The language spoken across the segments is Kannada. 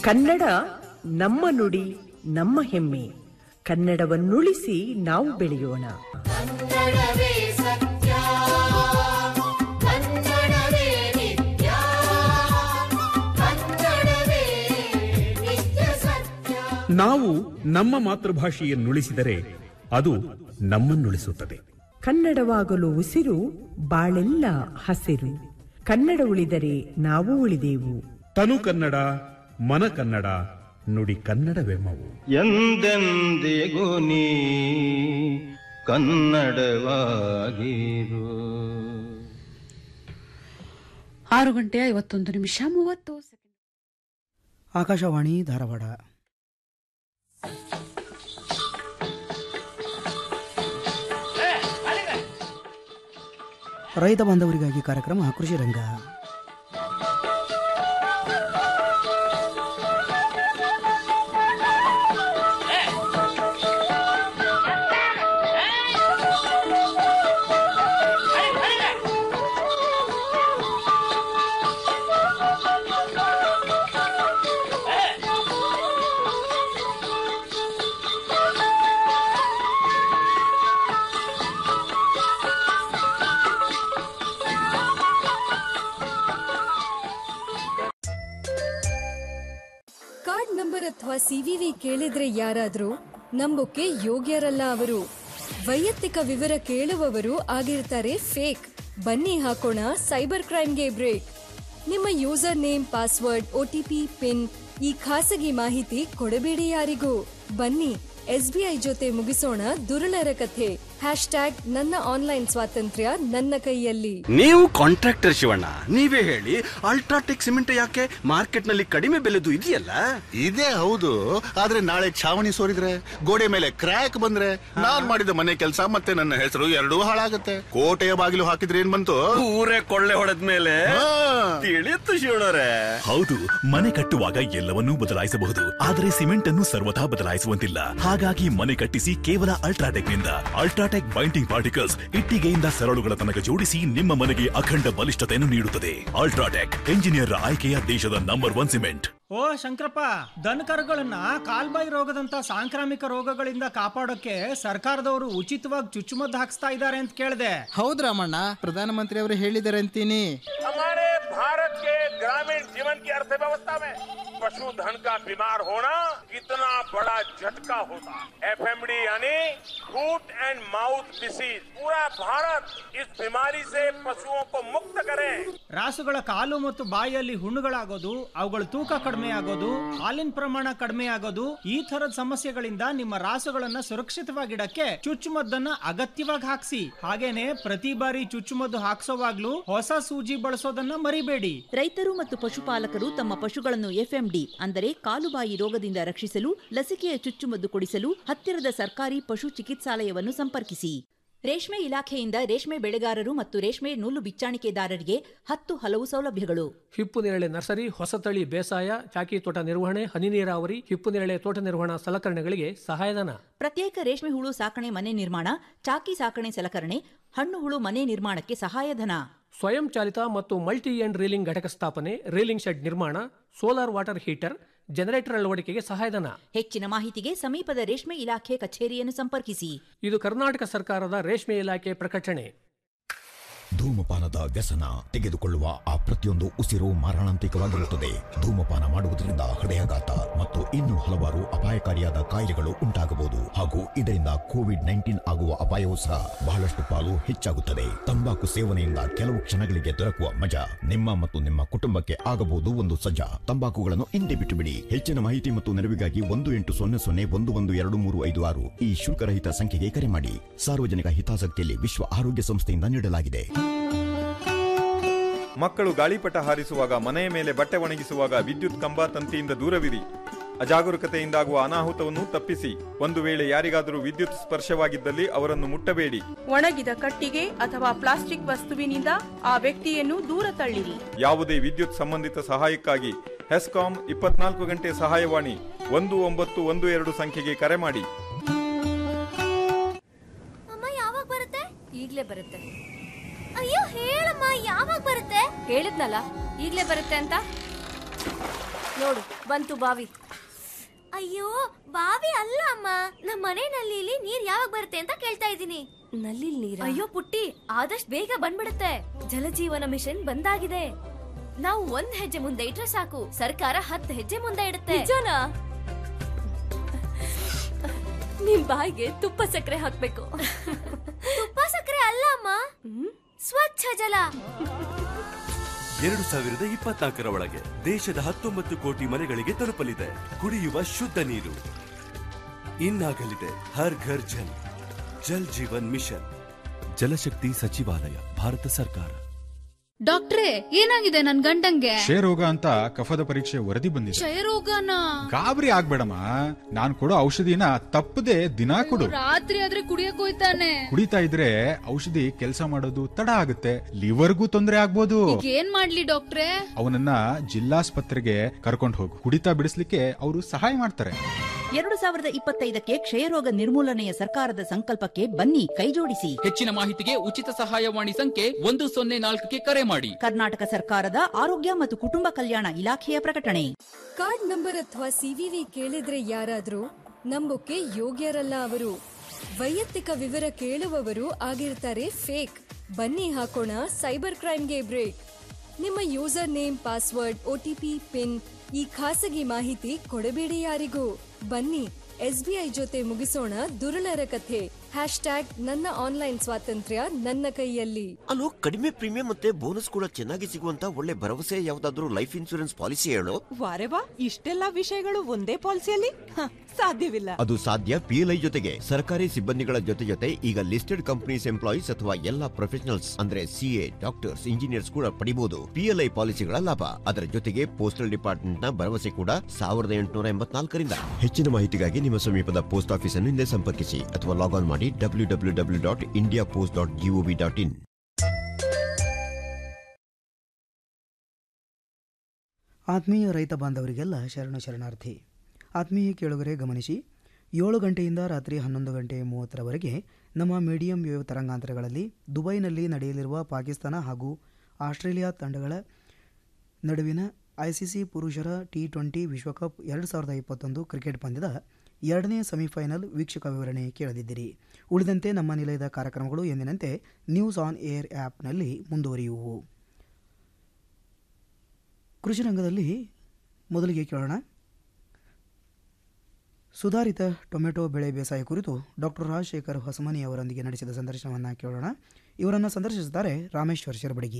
ಕನ್ನಡ ನಮ್ಮ ನುಡಿ ನಮ್ಮ ಹೆಮ್ಮೆ ಕನ್ನಡವನ್ನುಳಿಸಿ ನಾವು ಬೆಳೆಯೋಣ ಕನ್ನಡವೇ ಸತ್ಯ ಕನ್ನಡವೇ ನಿತ್ಯ ಕನ್ನಡವೇ ನಿತ್ಯ ಸತ್ಯ ನಾವು ನಮ್ಮ ಮಾತೃಭಾಷೆಯನ್ನುಳಿಸಿದರೆ ಅದು ನಮ್ಮನ್ನುಳಿಸುತ್ತದೆ ಕನ್ನಡವಾಗಲು ಉಸಿರು ಬಾಳೆಲ್ಲ ಹಸಿರು ಕನ್ನಡ ಉಳಿದರೆ ನಾವು ಉಳಿದೆವು ತನು ಕನ್ನಡ ಮನ ಕನ್ನಡ ನುಡಿ ಕನ್ನಡವೆಮ್ಮವು ಎಂದೆಂದಿಗೂ ನೀ ಕನ್ನಡವಾಗಿರು ಆರು ಗಂಟೆ ಐವತ್ತೊಂದು ನಿಮಿಷ ಮೂವತ್ತು ಸೆಕೆಂಡ್ ಆಕಾಶವಾಣಿ ಧಾರವಾಡ ರೈತ ಬಾಂಧವರಿಗಾಗಿ ಕಾರ್ಯಕ್ರಮ ಕೃಷಿ ರಂಗ ಕಾರ್ಡ್ ನಂಬರ್ ಅಥವಾ ಸಿವಿವಿ ಕೇಳಿದ್ರೆ ಯಾರಾದ್ರೂ ನಂಬೋಕೆ ಯೋಗ್ಯರಲ್ಲ ಅವರು ವೈಯಕ್ತಿಕ ವಿವರ ಕೇಳುವವರು ಆಗಿರ್ತಾರೆ ಫೇಕ್ ಬನ್ನಿ ಹಾಕೋಣ ಸೈಬರ್ ಕ್ರೈಮ್ಗೆ ಬ್ರೇಕ್ ನಿಮ್ಮ user name password OTP PIN ಈ ಖಾಸಗಿ ಮಾಹಿತಿ ಕೊಡಬೇಡಿ ಯಾರಿಗೂ ಬನ್ನಿ ಎಸ್ಬಿಐ ಜೊತೆ ಮುಗಿಸೋಣ ದುರುಳರ ಕಥೆ ಹ್ಯಾಶ್ ಟ್ಯಾಗ್ ನನ್ನ ಆನ್ಲೈನ್ ಸ್ವಾತಂತ್ರ್ಯ ನನ್ನ ಕೈಯಲ್ಲಿ ನೀವು ಕಾಂಟ್ರಾಕ್ಟರ್ ಶಿವಣ್ಣ ನೀವೇ ಹೇಳಿ ಅಲ್ಟ್ರಾಟೆಕ್ ಸಿಮೆಂಟ್ ಯಾಕೆ ಮಾರ್ಕೆಟ್ ನಲ್ಲಿ ಕಡಿಮೆ ಬೆಲೆದು ಇದೆಯಲ್ಲ ಇದೇ ಹೌದು ಆದ್ರೆ ನಾಳೆ ಛಾವಣಿ ಸೋರಿದ್ರೆ ಗೋಡೆ ಮೇಲೆ ಕ್ರ್ಯಾಕ್ ಬಂದ್ರೆ ನಾನ್ ಮಾಡಿದ ಮನೆ ಕೆಲಸ ಮತ್ತೆ ನನ್ನ ಹೆಸರು ಎರಡೂ ಹಾಳಾಗತ್ತೆ ಕೋಟೆಯ ಬಾಗಿಲು ಹಾಕಿದ್ರೆ ಏನ್ ಬಂತು ಊರೇ ಕೊಳ್ಳೆ ಹೊಡೆದ ಮೇಲೆ ಹಾ. ತಿಳಿಯುತ್ತು ಶಿವಣ್ಣರೇ ಹೌದು ಮನೆ ಕಟ್ಟುವಾಗ ಎಲ್ಲವನ್ನೂ ಬದಲಾಯಿಸಬಹುದು ಆದರೆ ಸಿಮೆಂಟ್ ಅನ್ನು ಸರ್ವಥಾ ಬದಲಾಯಿಸುವಂತಿಲ್ಲ ಹಾಗಾಗಿ ಮನೆ ಕಟ್ಟಿಸಿ ಕೇವಲ ಅಲ್ಟ್ರಾಟೆಕ್ ನಿಂದ ಅಲ್ಟ್ರಾಟೆಕ್ ಬೈಂಡಿಂಗ್ ಪಾರ್ಟಿಕಲ್ಸ್ ಇಟ್ಟಿಗೆಯಿಂದ ಸರಳುಗಳ ತನಕ ಜೋಡಿಸಿ ನಿಮ್ಮ ಮನೆಗೆ ಅಖಂಡ ಬಲಿಷ್ಠತೆಯನ್ನು ನೀಡುತ್ತದೆ ಅಲ್ಟ್ರಾಟೆಕ್ ಎಂಜಿನಿಯರ್ ಆಯ್ಕೆಯ ದೇಶದ ನಂಬರ್ ಒನ್ ಸಿಮೆಂಟ್ ಓ ಶಂಕರಪ್ಪ ದನಕರುಗಳನ್ನ ಕಾಲ್ಬಾಯಿ ರೋಗದಂತ ಸಾಂಕ್ರಾಮಿಕ ರೋಗಗಳಿಂದ ಕಾಪಾಡೋಕೆ ಸರ್ಕಾರದವರು ಉಚಿತವಾಗಿ ಚುಚ್ಚುಮದ್ದು ಹಾಕ್ಸ್ತಾ ಇದ್ದಾರೆ ಅಂತ ಕೇಳಿದೆ ಹೌದ್ ರಾಮಣ್ಣ ಪ್ರಧಾನಮಂತ್ರಿ ಅವರು ಹೇಳಿದ್ದಾರೆ ಅಂತೀನಿ हमारे भारत के ग्रामीण जीवन की अर्थव्यवस्था में पशुधन का बीमार होना कितना बड़ा झटका होता है एफएमडी यानी फूट एंड माउथ डिसीज पूरा भारत इस बीमारी से पशुओं को मुक्त करे ರಾಸುಗಳ ಕಾಲು ಮತ್ತು ಬಾಯಿಯಲ್ಲಿ ಹುಣ್ಣುಗಳಾಗೋದು ಅವುಗಳ ತೂಕ ಕಡಿಮೆ ಆಗೋದು ಹಾಲಿನ ಪ್ರಮಾಣ ಕಡಿಮೆ ಆಗೋದು ಈ ತರದ ಸಮಸ್ಯೆಗಳಿಂದ ನಿಮ್ಮ ರಾಸುಗಳನ್ನ ಸುರಕ್ಷಿತವಾಗಿಡಕ್ಕೆ ಚುಚ್ಚುಮದ್ದನ್ನ ಅಗತ್ಯವಾಗಿ ಹಾಕ್ಸಿ ಹಾಗೇನೆ ಪ್ರತಿ ಬಾರಿ ಚುಚ್ಚುಮದ್ದು ಹಾಕ್ಸೋವಾಗ್ಲೂ ಹೊಸ ಸೂಜಿ ಬಳಸೋದನ್ನ ಮರಿಬೇಡಿ ರೈತರು ಮತ್ತು ಪಶುಪಾಲಕರು ತಮ್ಮ ಪಶುಗಳನ್ನು ಎಫ್ಎಂಡಿ ಅಂದರೆ ಕಾಲುಬಾಯಿ ರೋಗದಿಂದ ರಕ್ಷಿಸಲು ಲಸಿಕೆಯ ಚುಚ್ಚುಮದ್ದು ಕೊಡಿಸಲು ಹತ್ತಿರದ ಸರ್ಕಾರಿ ಪಶು ಚಿಕಿತ್ಸಾಲಯವನ್ನು ಸಂಪರ್ಕಿಸಿ ರೇಷ್ಮೆ ಇಲಾಖೆಯಿಂದ ರೇಷ್ಮೆ ಬೆಳೆಗಾರರು ಮತ್ತು ರೇಷ್ಮೆ ನೂಲು ಬಿಚ್ಚಾಣಿಕೆದಾರರಿಗೆ ಹತ್ತು ಹಲವು ಸೌಲಭ್ಯಗಳು ಹಿಪ್ಪು ನೇರಳೆ ನರ್ಸರಿ ಹೊಸತಳಿ ಬೇಸಾಯ ಚಾಕಿ ತೋಟ ನಿರ್ವಹಣೆ ಹನಿ ನೀರಾವರಿ ಹಿಪ್ಪು ನೇರಳೆ ತೋಟ ನಿರ್ವಹಣಾ ಸಲಕರಣೆಗಳಿಗೆ ಸಹಾಯಧನ ಪ್ರತ್ಯೇಕ ರೇಷ್ಮೆ ಹುಳು ಸಾಕಣೆ ಮನೆ ನಿರ್ಮಾಣ ಚಾಕಿ ಸಾಕಣೆ ಸಲಕರಣೆ ಹಣ್ಣು ಹುಳು ಮನೆ ನಿರ್ಮಾಣಕ್ಕೆ ಸಹಾಯಧನ ಸ್ವಯಂ ಚಾಲಿತ ಮತ್ತು ಮಲ್ಟಿ ಎಂಡ್ ರೀಲಿಂಗ್ ಘಟಕ ಸ್ಥಾಪನೆ ರೀಲಿಂಗ್ ಶೆಡ್ ನಿರ್ಮಾಣ ಸೋಲಾರ್ ವಾಟರ್ ಹೀಟರ್ ಜನರೇಟರ್ ಅಳವಡಿಕೆಗೆ ಸಹಾಯಧನ ಹೆಚ್ಚಿನ ಮಾಹಿತಿಗೆ ಸಮೀಪದ ರೇಷ್ಮೆ ಇಲಾಖೆ ಕಚೇರಿಯನ್ನು ಸಂಪರ್ಕಿಸಿ ಇದು ಕರ್ನಾಟಕ ಸರ್ಕಾರದ ರೇಷ್ಮೆ ಇಲಾಖೆ ಪ್ರಕಟಣೆ ಧೂಮಪಾನದ ವ್ಯಸನ ತೆಗೆದುಕೊಳ್ಳುವ ಆ ಪ್ರತಿಯೊಂದು ಉಸಿರು ಮಾರಣಾಂತಿಕವಾಗಿರುತ್ತದೆ ಧೂಮಪಾನ ಮಾಡುವುದರಿಂದ ಹೃದಯಾಘಾತ ಮತ್ತು ಇನ್ನೂ ಹಲವಾರು ಅಪಾಯಕಾರಿಯಾದ ಕಾಯಿಲೆಗಳು ಉಂಟಾಗಬಹುದು ಹಾಗೂ ಇದರಿಂದ ಕೋವಿಡ್ ನೈನ್ಟೀನ್ ಆಗುವ ಅಪಾಯವೂ ಸಹ ಬಹಳಷ್ಟು ಪಾಲು ಹೆಚ್ಚಾಗುತ್ತದೆ ತಂಬಾಕು ಸೇವನೆಯಿಂದ ಕೆಲವು ಕ್ಷಣಗಳಿಗೆ ದೊರಕುವ ಮಜಾ ನಿಮ್ಮ ಮತ್ತು ನಿಮ್ಮ ಕುಟುಂಬಕ್ಕೆ ಆಗಬಹುದು ಒಂದು ಸಜ್ಜಾ ತಂಬಾಕುಗಳನ್ನು ಹಿಂದೆ ಬಿಟ್ಟು ಬಿಡಿ ಹೆಚ್ಚಿನ ಮಾಹಿತಿ ಮತ್ತು ನೆರವಿಗಾಗಿ ಒಂದು ಎಂಟು ಸೊನ್ನೆ ಸೊನ್ನೆ ಒಂದು ಒಂದು ಎರಡು ಮೂರು ಐದು ಆರು ಈ ಶುಲ್ಕರಹಿತ ಸಂಖ್ಯೆಗೆ ಕರೆ ಮಾಡಿ ಸಾರ್ವಜನಿಕ ಹಿತಾಸಕ್ತಿಯಲ್ಲಿ ವಿಶ್ವ ಆರೋಗ್ಯ ಸಂಸ್ಥೆಯಿಂದ ನೀಡಲಾಗಿದೆ ಮಕ್ಕಳು ಗಾಳಿಪಟ ಹಾರಿಸುವಾಗ ಮನೆಯ ಮೇಲೆ ಬಟ್ಟೆ ಒಣಗಿಸುವಾಗ ವಿದ್ಯುತ್ ಕಂಬ ತಂತಿಯಿಂದ ದೂರವಿರಿ ಅಜಾಗರೂಕತೆಯಿಂದಾಗುವ ಅನಾಹುತವನ್ನು ತಪ್ಪಿಸಿ ಒಂದು ವೇಳೆ ಯಾರಿಗಾದರೂ ವಿದ್ಯುತ್ ಸ್ಪರ್ಶವಾಗಿದ್ದಲ್ಲಿ ಅವರನ್ನು ಮುಟ್ಟಬೇಡಿ ಒಣಗಿದ ಕಟ್ಟಿಗೆ ಅಥವಾ ಪ್ಲಾಸ್ಟಿಕ್ ವಸ್ತುವಿನಿಂದ ಆ ವ್ಯಕ್ತಿಯನ್ನು ದೂರ ತಳ್ಳಿರಿ ಯಾವುದೇ ವಿದ್ಯುತ್ ಸಂಬಂಧಿತ ಸಹಾಯಕ್ಕಾಗಿ ಹೆಸ್ಕಾಂ ಇಪ್ಪತ್ನಾಲ್ಕು ಗಂಟೆ ಸಹಾಯವಾಣಿ ಒಂದು ಒಂಬತ್ತು ಒಂದು ಎರಡು ಸಂಖ್ಯೆಗೆ ಕರೆ ಮಾಡಿ ಅಮ್ಮ ಯಾವಾಗ ಬರುತ್ತೆ ಈಗ್ಲೇ ಬರುತ್ತೆ ಅಯ್ಯೋ ಹೇಳಮ್ಮ ಯಾವಾಗ ಬರುತ್ತೆ ಹೇಳಿದ್ನಲ್ಲ ಈಗ್ಲೇ ಬರುತ್ತೆ ಅಂತ ನೋಡು ಬಂತು ಬಾವಿ ಅಯ್ಯೋ ಬಾವಿ ಅಲ್ಲ ಅಮ್ಮ ನಮ್ಮ ಮನೆ ನಲ್ಲಿಲಿ ನೀರ್ ಯಾವಾಗ ಬರುತ್ತೆ ಅಂತ ಕೇಳ್ತಾ ಇದ್ದೀನಿ ನಲ್ಲಿ ನೀರ ಅಯ್ಯೋ ಪುಟ್ಟಿ ಆದಷ್ಟು ಬೇಗ ಬಂದ್ಬಿಡುತ್ತೆ ಜಲಜೀವನ ಮಿಷನ್ ಬಂದಾಗಿದೆ ನಾವು ಒಂದ್ ಹೆಜ್ಜೆ ಮುಂದೆ ಇಟ್ರೆ ಸಾಕು ಸರ್ಕಾರ ಹತ್ತು ಹೆಜ್ಜೆ ಮುಂದೆ ಇಡುತ್ತೆ ನಿಜನಾ ನಿಮ್ ಬಾಯಿಗೆ ತುಪ್ಪ ಸಕ್ಕರೆ ಹಾಕ್ಬೇಕು ತುಪ್ಪ ಸಕ್ಕರೆ ಅಲ್ಲ ಅಮ್ಮ ಸ್ವಚ್ಛ ಜಲ ಎರಡು ಸಾವಿರದ ಇಪ್ಪತ್ನಾಲ್ಕರ ಒಳಗೆ ದೇಶದ ಹತ್ತೊಂಬತ್ತು ಕೋಟಿ ಮನೆಗಳಿಗೆ ತಲುಪಲಿದೆ ಕುಡಿಯುವ ಶುದ್ಧ ನೀರು ಇನ್ನಾಗಲಿದೆ ಹರ್ ಘರ್ ಜಲ್ ಜಲ್ ಜೀವನ್ ಮಿಷನ್ ಜಲಶಕ್ತಿ ಸಚಿವಾಲಯ ಭಾರತ ಸರ್ಕಾರ ಡಾಕ್ಟ್ರೇ ಏನಾಗಿದೆ ನನ್ ಗಂಡಂಗೆ ಕ್ಷಯರೋಗ ಅಂತ ಕಫದ ಪರೀಕ್ಷೆ ವರದಿ ಬಂದಿದೆ ಕ್ಷಯರೋಗನ ಗಾಬರಿ ಆಗ್ಬೇಡಮ್ಮ ನಾನ್ ಕೊಡೋ ಔಷಧಿನ ತಪ್ಪದೆ ದಿನಾ ಕೊಡು ರಾತ್ರಿ ಆದ್ರೆ ಕುಡಿಯಕ್ ಹೋಯ್ತಾನೆ ಕುಡಿತಾ ಇದ್ರೆ ಔಷಧಿ ಕೆಲಸ ಮಾಡೋದು ತಡ ಆಗುತ್ತೆ ಲಿವರ್ಗೂ ತೊಂದರೆ ಆಗ್ಬೋದು ಈಗ ಏನ್ ಮಾಡ್ಲಿ ಡಾಕ್ಟ್ರೇ ಅವನನ್ನ ಜಿಲ್ಲಾಸ್ಪತ್ರೆಗೆ ಕರ್ಕೊಂಡು ಹೋಗು ಕುಡಿತಾ ಬಿಡಿಸ್ಲಿಕ್ಕೆ ಅವರು ಸಹಾಯ ಮಾಡ್ತಾರೆ ಎರಡು ಸಾವಿರದ ಇಪ್ಪತ್ತೈದಕ್ಕೆ ಕ್ಷಯರೋಗ ನಿರ್ಮೂಲನೆಯ ಸರ್ಕಾರದ ಸಂಕಲ್ಪಕ್ಕೆ ಬನ್ನಿ ಕೈಜೋಡಿಸಿ ಹೆಚ್ಚಿನ ಮಾಹಿತಿಗೆ ಉಚಿತ ಸಹಾಯವಾಣಿ ಸಂಖ್ಯೆ ಒಂದು ಸೊನ್ನೆ ನಾಲ್ಕಕ್ಕೆ ಕರೆ ಮಾಡಿ ಕರ್ನಾಟಕ ಸರ್ಕಾರದ ಆರೋಗ್ಯ ಮತ್ತು ಕುಟುಂಬ ಕಲ್ಯಾಣ ಇಲಾಖೆಯ ಪ್ರಕಟಣೆ ಕಾರ್ಡ್ ನಂಬರ್ ಅಥವಾ ಸಿವಿವಿ ಕೇಳಿದ್ರೆ ಯಾರಾದ್ರೂ ನಂಬೋಕೆ ಯೋಗ್ಯರಲ್ಲ ಅವರು ವೈಯಕ್ತಿಕ ವಿವರ ಕೇಳುವವರು ಆಗಿರ್ತಾರೆ ಫೇಕ್ ಬನ್ನಿ ಹಾಕೋಣ ಸೈಬರ್ ಕ್ರೈಮ್ಗೆ ಬ್ರೇಕ್ ನಿಮ್ಮ user name password OTP PIN ಈ ಖಾಸಗಿ ಮಾಹಿತಿ ಕೊಡಬೇಡಿ ಯಾರಿಗೂ ಬನ್ನಿ ಎಸ್ಬಿಐ ಜೊತೆ ಮುಗಿಸೋಣ ದುರುಳರ ಕಥೆ ಹ್ಯಾಶ್ ಟ್ಯಾಗ್ ನನ್ನ ಆನ್ಲೈನ್ ಸ್ವಾತಂತ್ರ್ಯ ನನ್ನ ಕೈಯಲ್ಲಿ ಅಲ್ಲೋ ಕಡಿಮೆ ಪ್ರೀಮಿಯಂ ಮತ್ತೆ ಬೋನಸ್ ಕೂಡ ಚೆನ್ನಾಗಿ ಸಿಗುವಂತ ಒಳ್ಳೆ ಭರವಸೆ ಯಾವ್ದಾದ್ರು ಲೈಫ್ ಇನ್ಸೂರೆನ್ಸ್ ಪಾಲಿಸಿ ಹೇಳು ವಾರೆ ವಾ ಇಷ್ಟೆಲ್ಲಾ ವಿಷಯಗಳು ಒಂದೇ ಪಾಲಿಸಿಯಲ್ಲಿ ಹ, ಸಾಧ್ಯವಿಲ್ಲ ಅದು ಸಾಧ್ಯ ಪಿಎಲ್ಐ ಜೊತೆಗೆ ಸರ್ಕಾರಿ ಸಿಬ್ಬಂದಿಗಳ ಜೊತೆ ಜೊತೆ ಈಗ ಲಿಸ್ಟೆಡ್ ಕಂಪನೀಸ್ ಎಂಪ್ಲಾಯೀಸ್ ಅಥವಾ ಎಲ್ಲಾ ಪ್ರೊಫೆಷನಲ್ಸ್ ಅಂದ್ರೆ ಸಿಎ ಡಾಕ್ಟರ್ಸ್ ಇಂಜಿನಿಯರ್ಸ್ ಕೂಡ ಪಡಿಬಹುದು ಪಿಎಲ್ಐ ಪಾಲಿಸಿಗಳ ಲಾಭ ಅದರ ಜೊತೆಗೆ ಪೋಸ್ಟಲ್ ಡಿಪಾರ್ಟ್ಮೆಂಟ್ ನ ಭರವಸೆ ಕೂಡ ಸಾವಿರದ ಎಂಟುನೂರ ಎಂಬತ್ನಾಲ್ಕರಿಂದ ಹೆಚ್ಚಿನ ಮಾಹಿತಿಗಾಗಿ ನಿಮ್ಮ ಸಮೀಪದ ಪೋಸ್ಟ್ ಆಫೀಸ್ ಅನ್ನು ಹಿಂದೆ ಸಂಪರ್ಕಿಸಿ ಅಥವಾ ಲಾಗ್ ಆನ್ ಮಾಡಿ W W W dot India Post dot gov dot in ಆತ್ಮೀಯ ರೈತ ಬಾಂಧವರಿಗೆಲ್ಲ ಶರಣ ಶರಣಾರ್ಥಿ ಆತ್ಮೀಯ ಕೇಳುಗರೆ ಗಮನಿಸಿ ಏಳು ಗಂಟೆಯಿಂದ ರಾತ್ರಿ ಹನ್ನೊಂದು ಗಂಟೆ ಮೂವತ್ತರವರೆಗೆ ನಮ್ಮ ಮೀಡಿಯಂ ವೇವ್ ತರಂಗಾಂತರಗಳಲ್ಲಿ ದುಬೈನಲ್ಲಿ ನಡೆಯಲಿರುವ ಪಾಕಿಸ್ತಾನ ಹಾಗೂ ಆಸ್ಟ್ರೇಲಿಯಾ ತಂಡಗಳ ನಡುವಿನ ಐಸಿಸಿ ಪುರುಷರ ಟಿ ಟ್ವೆಂಟಿ ವಿಶ್ವಕಪ್ ಎರಡು ಸಾವಿರದ ಇಪ್ಪತ್ತೊಂದು ಕ್ರಿಕೆಟ್ ಪಂದ್ಯದ ಎರಡನೇ ಸೆಮಿಫೈನಲ್ ವೀಕ್ಷಕ ವಿವರಣೆ ಕೇಳದಿದ್ದಿರಿ ಉಳಿದಂತೆ ನಮ್ಮ ನಿಲಯದ ಕಾರ್ಯಕ್ರಮಗಳು ಎಂದಿನಂತೆ ನ್ಯೂಸ್ ಆನ್ ಏರ್ ಆ್ಯಪ್ನಲ್ಲಿ ಮುಂದುವರಿಯುವು ಕೃಷಿ ರಂಗದಲ್ಲಿ ಮೊದಲಿಗೆ ಕೇಳೋಣ ಸುಧಾರಿತ ಟೊಮೆಟೊ ಬೆಳೆ ಬೇಸಾಯ ಕುರಿತು ಡಾಕ್ಟರ್ ರಾಜಶೇಖರ್ ಹೊಸಮನಿ ಅವರೊಂದಿಗೆ ನಡೆಸಿದ ಸಂದರ್ಶನವನ್ನು ಕೇಳೋಣ ಇವರನ್ನು ಸಂದರ್ಶಿಸುತ್ತಾರೆ ರಾಮೇಶ್ವರ್ ಶಿರಬಡಗಿ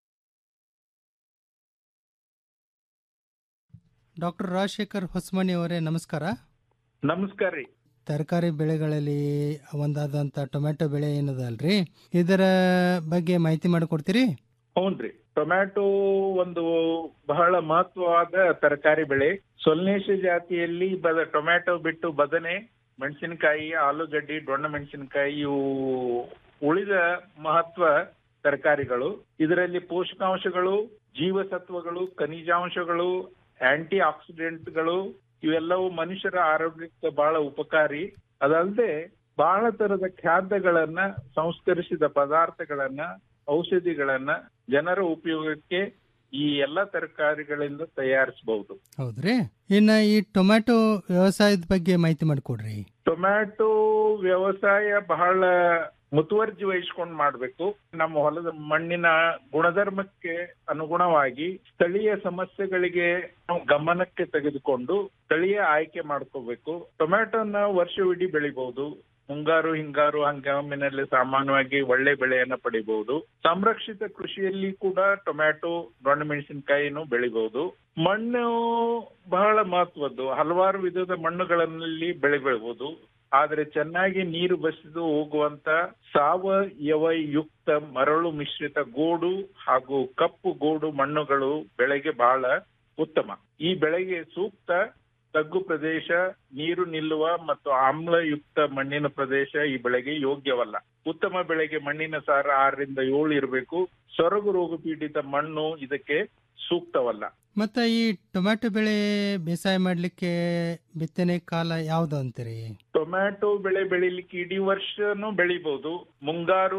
ಡಾಕ್ಟರ್ ರಾಜಶೇಖರ್ ಹೊಸಮನಿ ಅವರೇ ನಮಸ್ಕಾರ ನಮಸ್ಕಾರ ರೀ ತರಕಾರಿ ಬೆಳೆಗಳಲ್ಲಿ ಒಂದಾದಂಥ ಟೊಮೆಟೊ ಬೆಳೆ ಏನದಲ್ರಿ ಇದರ ಬಗ್ಗೆ ಮಾಹಿತಿ ಮಾಡಿಕೊಡ್ತೀರಿ ಹ್ಞೂನ್ರಿ ಟೊಮ್ಯಾಟೊ ಒಂದು ಬಹಳ ಮಹತ್ವವಾದ ತರಕಾರಿ ಬೆಳೆ ಸೊಲ್ನೇಶ ಜಾತಿಯಲ್ಲಿ ಬದ ಟೊಮ್ಯಾಟೊ ಬಿಟ್ಟು ಬದನೆ ಮೆಣಸಿನಕಾಯಿ ಆಲೂಗಡ್ಡಿ ಡೊಣ್ಣ ಮೆಣಸಿನಕಾಯಿ ಇವು ಉಳಿದ ಮಹತ್ವ ತರಕಾರಿಗಳು ಇದರಲ್ಲಿ ಪೋಷಕಾಂಶಗಳು ಜೀವಸತ್ವಗಳು ಖನಿಜಾಂಶಗಳು ಆಂಟಿ ಆಕ್ಸಿಡೆಂಟ್ಗಳು ಇವೆಲ್ಲವೂ ಮನುಷ್ಯರ ಆರೋಗ್ಯಕ್ಕೆ ಬಹಳ ಉಪಕಾರಿ ಅದಲ್ಲದೆ ಬಹಳ ತರದ ಖಾದ್ಯಗಳನ್ನ ಸಂಸ್ಕರಿಸಿದ ಪದಾರ್ಥಗಳನ್ನ ಔಷಧಿಗಳನ್ನ ಜನರ ಉಪಯೋಗಕ್ಕೆ ಈ ಎಲ್ಲ ತರಕಾರಿಗಳಿಂದ ತಯಾರಿಸಬಹುದು ಹೌದ್ರಿ ಇನ್ನ ಈ ಟೊಮ್ಯಾಟೊ ವ್ಯವಸಾಯದ ಬಗ್ಗೆ ಮಾಹಿತಿ ಮಾಡಿಕೊಡ್ರಿ ಟೊಮ್ಯಾಟೊ ವ್ಯವಸಾಯ ಬಹಳ ಮುತುವರ್ಜಿ ವಹಿಸ್ಕೊಂಡು ಮಾಡ್ಬೇಕು ನಮ್ಮ ಹೊಲದ ಮಣ್ಣಿನ ಗುಣಧರ್ಮಕ್ಕೆ ಅನುಗುಣವಾಗಿ ಸ್ಥಳೀಯ ಸಮಸ್ಯೆಗಳಿಗೆ ನಾವು ಗಮನಕ್ಕೆ ತೆಗೆದುಕೊಂಡು ಸ್ಥಳೀಯ ಆಯ್ಕೆ ಮಾಡ್ಕೋಬೇಕು ಟೊಮ್ಯಾಟೊನ ವರ್ಷವಿಡೀ ಬೆಳಿಬಹುದು ಮುಂಗಾರು ಹಿಂಗಾರು ಹಂಗಾಮಿನಲ್ಲಿ ಸಾಮಾನ್ಯವಾಗಿ ಒಳ್ಳೆ ಬೆಳೆಯನ್ನ ಪಡಿಬಹುದು ಸಂರಕ್ಷಿತ ಕೃಷಿಯಲ್ಲಿ ಕೂಡ ಟೊಮ್ಯಾಟೊ ದೊಣ್ಣೆ ಮೆಣಸಿನಕಾಯಿನೂ ಬೆಳಿಬಹುದು ಮಣ್ಣು ಬಹಳ ಮಹತ್ವದ್ದು ಹಲವಾರು ವಿಧದ ಮಣ್ಣುಗಳಲ್ಲಿ ಬೆಳೆ ಬೆಳಬಹುದು ಆದ್ರೆ ಚೆನ್ನಾಗಿ ನೀರು ಬಸಿದು ಹೋಗುವಂತ ಸಾವಯವ ಯುಕ್ತ ಮರಳು ಮಿಶ್ರಿತ ಗೋಡು ಹಾಗೂ ಕಪ್ಪು ಗೋಡು ಮಣ್ಣುಗಳು ಬೆಳೆಗೆ ಬಹಳ ಉತ್ತಮ ಈ ಬೆಳೆಗೆ ಸೂಕ್ತ ತಗ್ಗು ಪ್ರದೇಶ ನೀರು ನಿಲ್ಲುವ ಮತ್ತು ಆಮ್ಲಯುಕ್ತ ಮಣ್ಣಿನ ಪ್ರದೇಶ ಈ ಬೆಳೆಗೆ ಯೋಗ್ಯವಲ್ಲ ಉತ್ತಮ ಬೆಳೆಗೆ ಮಣ್ಣಿನ ಸಾರ ಆರರಿಂದ ಏಳು ಇರಬೇಕು ಸೊರಗು ರೋಗ ಪೀಡಿತ ಮಣ್ಣು ಇದಕ್ಕೆ ಸೂಕ್ತವಲ್ಲ ಮತ್ತೆ ಈ ಟೊಮ್ಯಾಟೊ ಬೆಳೆ ಬೇಸಾಯ ಮಾಡ್ಲಿಕ್ಕೆ ಬಿತ್ತನೆ ಕಾಲ ಯಾವ್ದು ಅಂತೀರಿ ಟೊಮ್ಯಾಟೊ ಬೆಳೆ ಬೆಳಿಲಿಕ್ಕೆ ಇಡೀ ವರ್ಷನೂ ಬೆಳಿಬಹುದು ಮುಂಗಾರು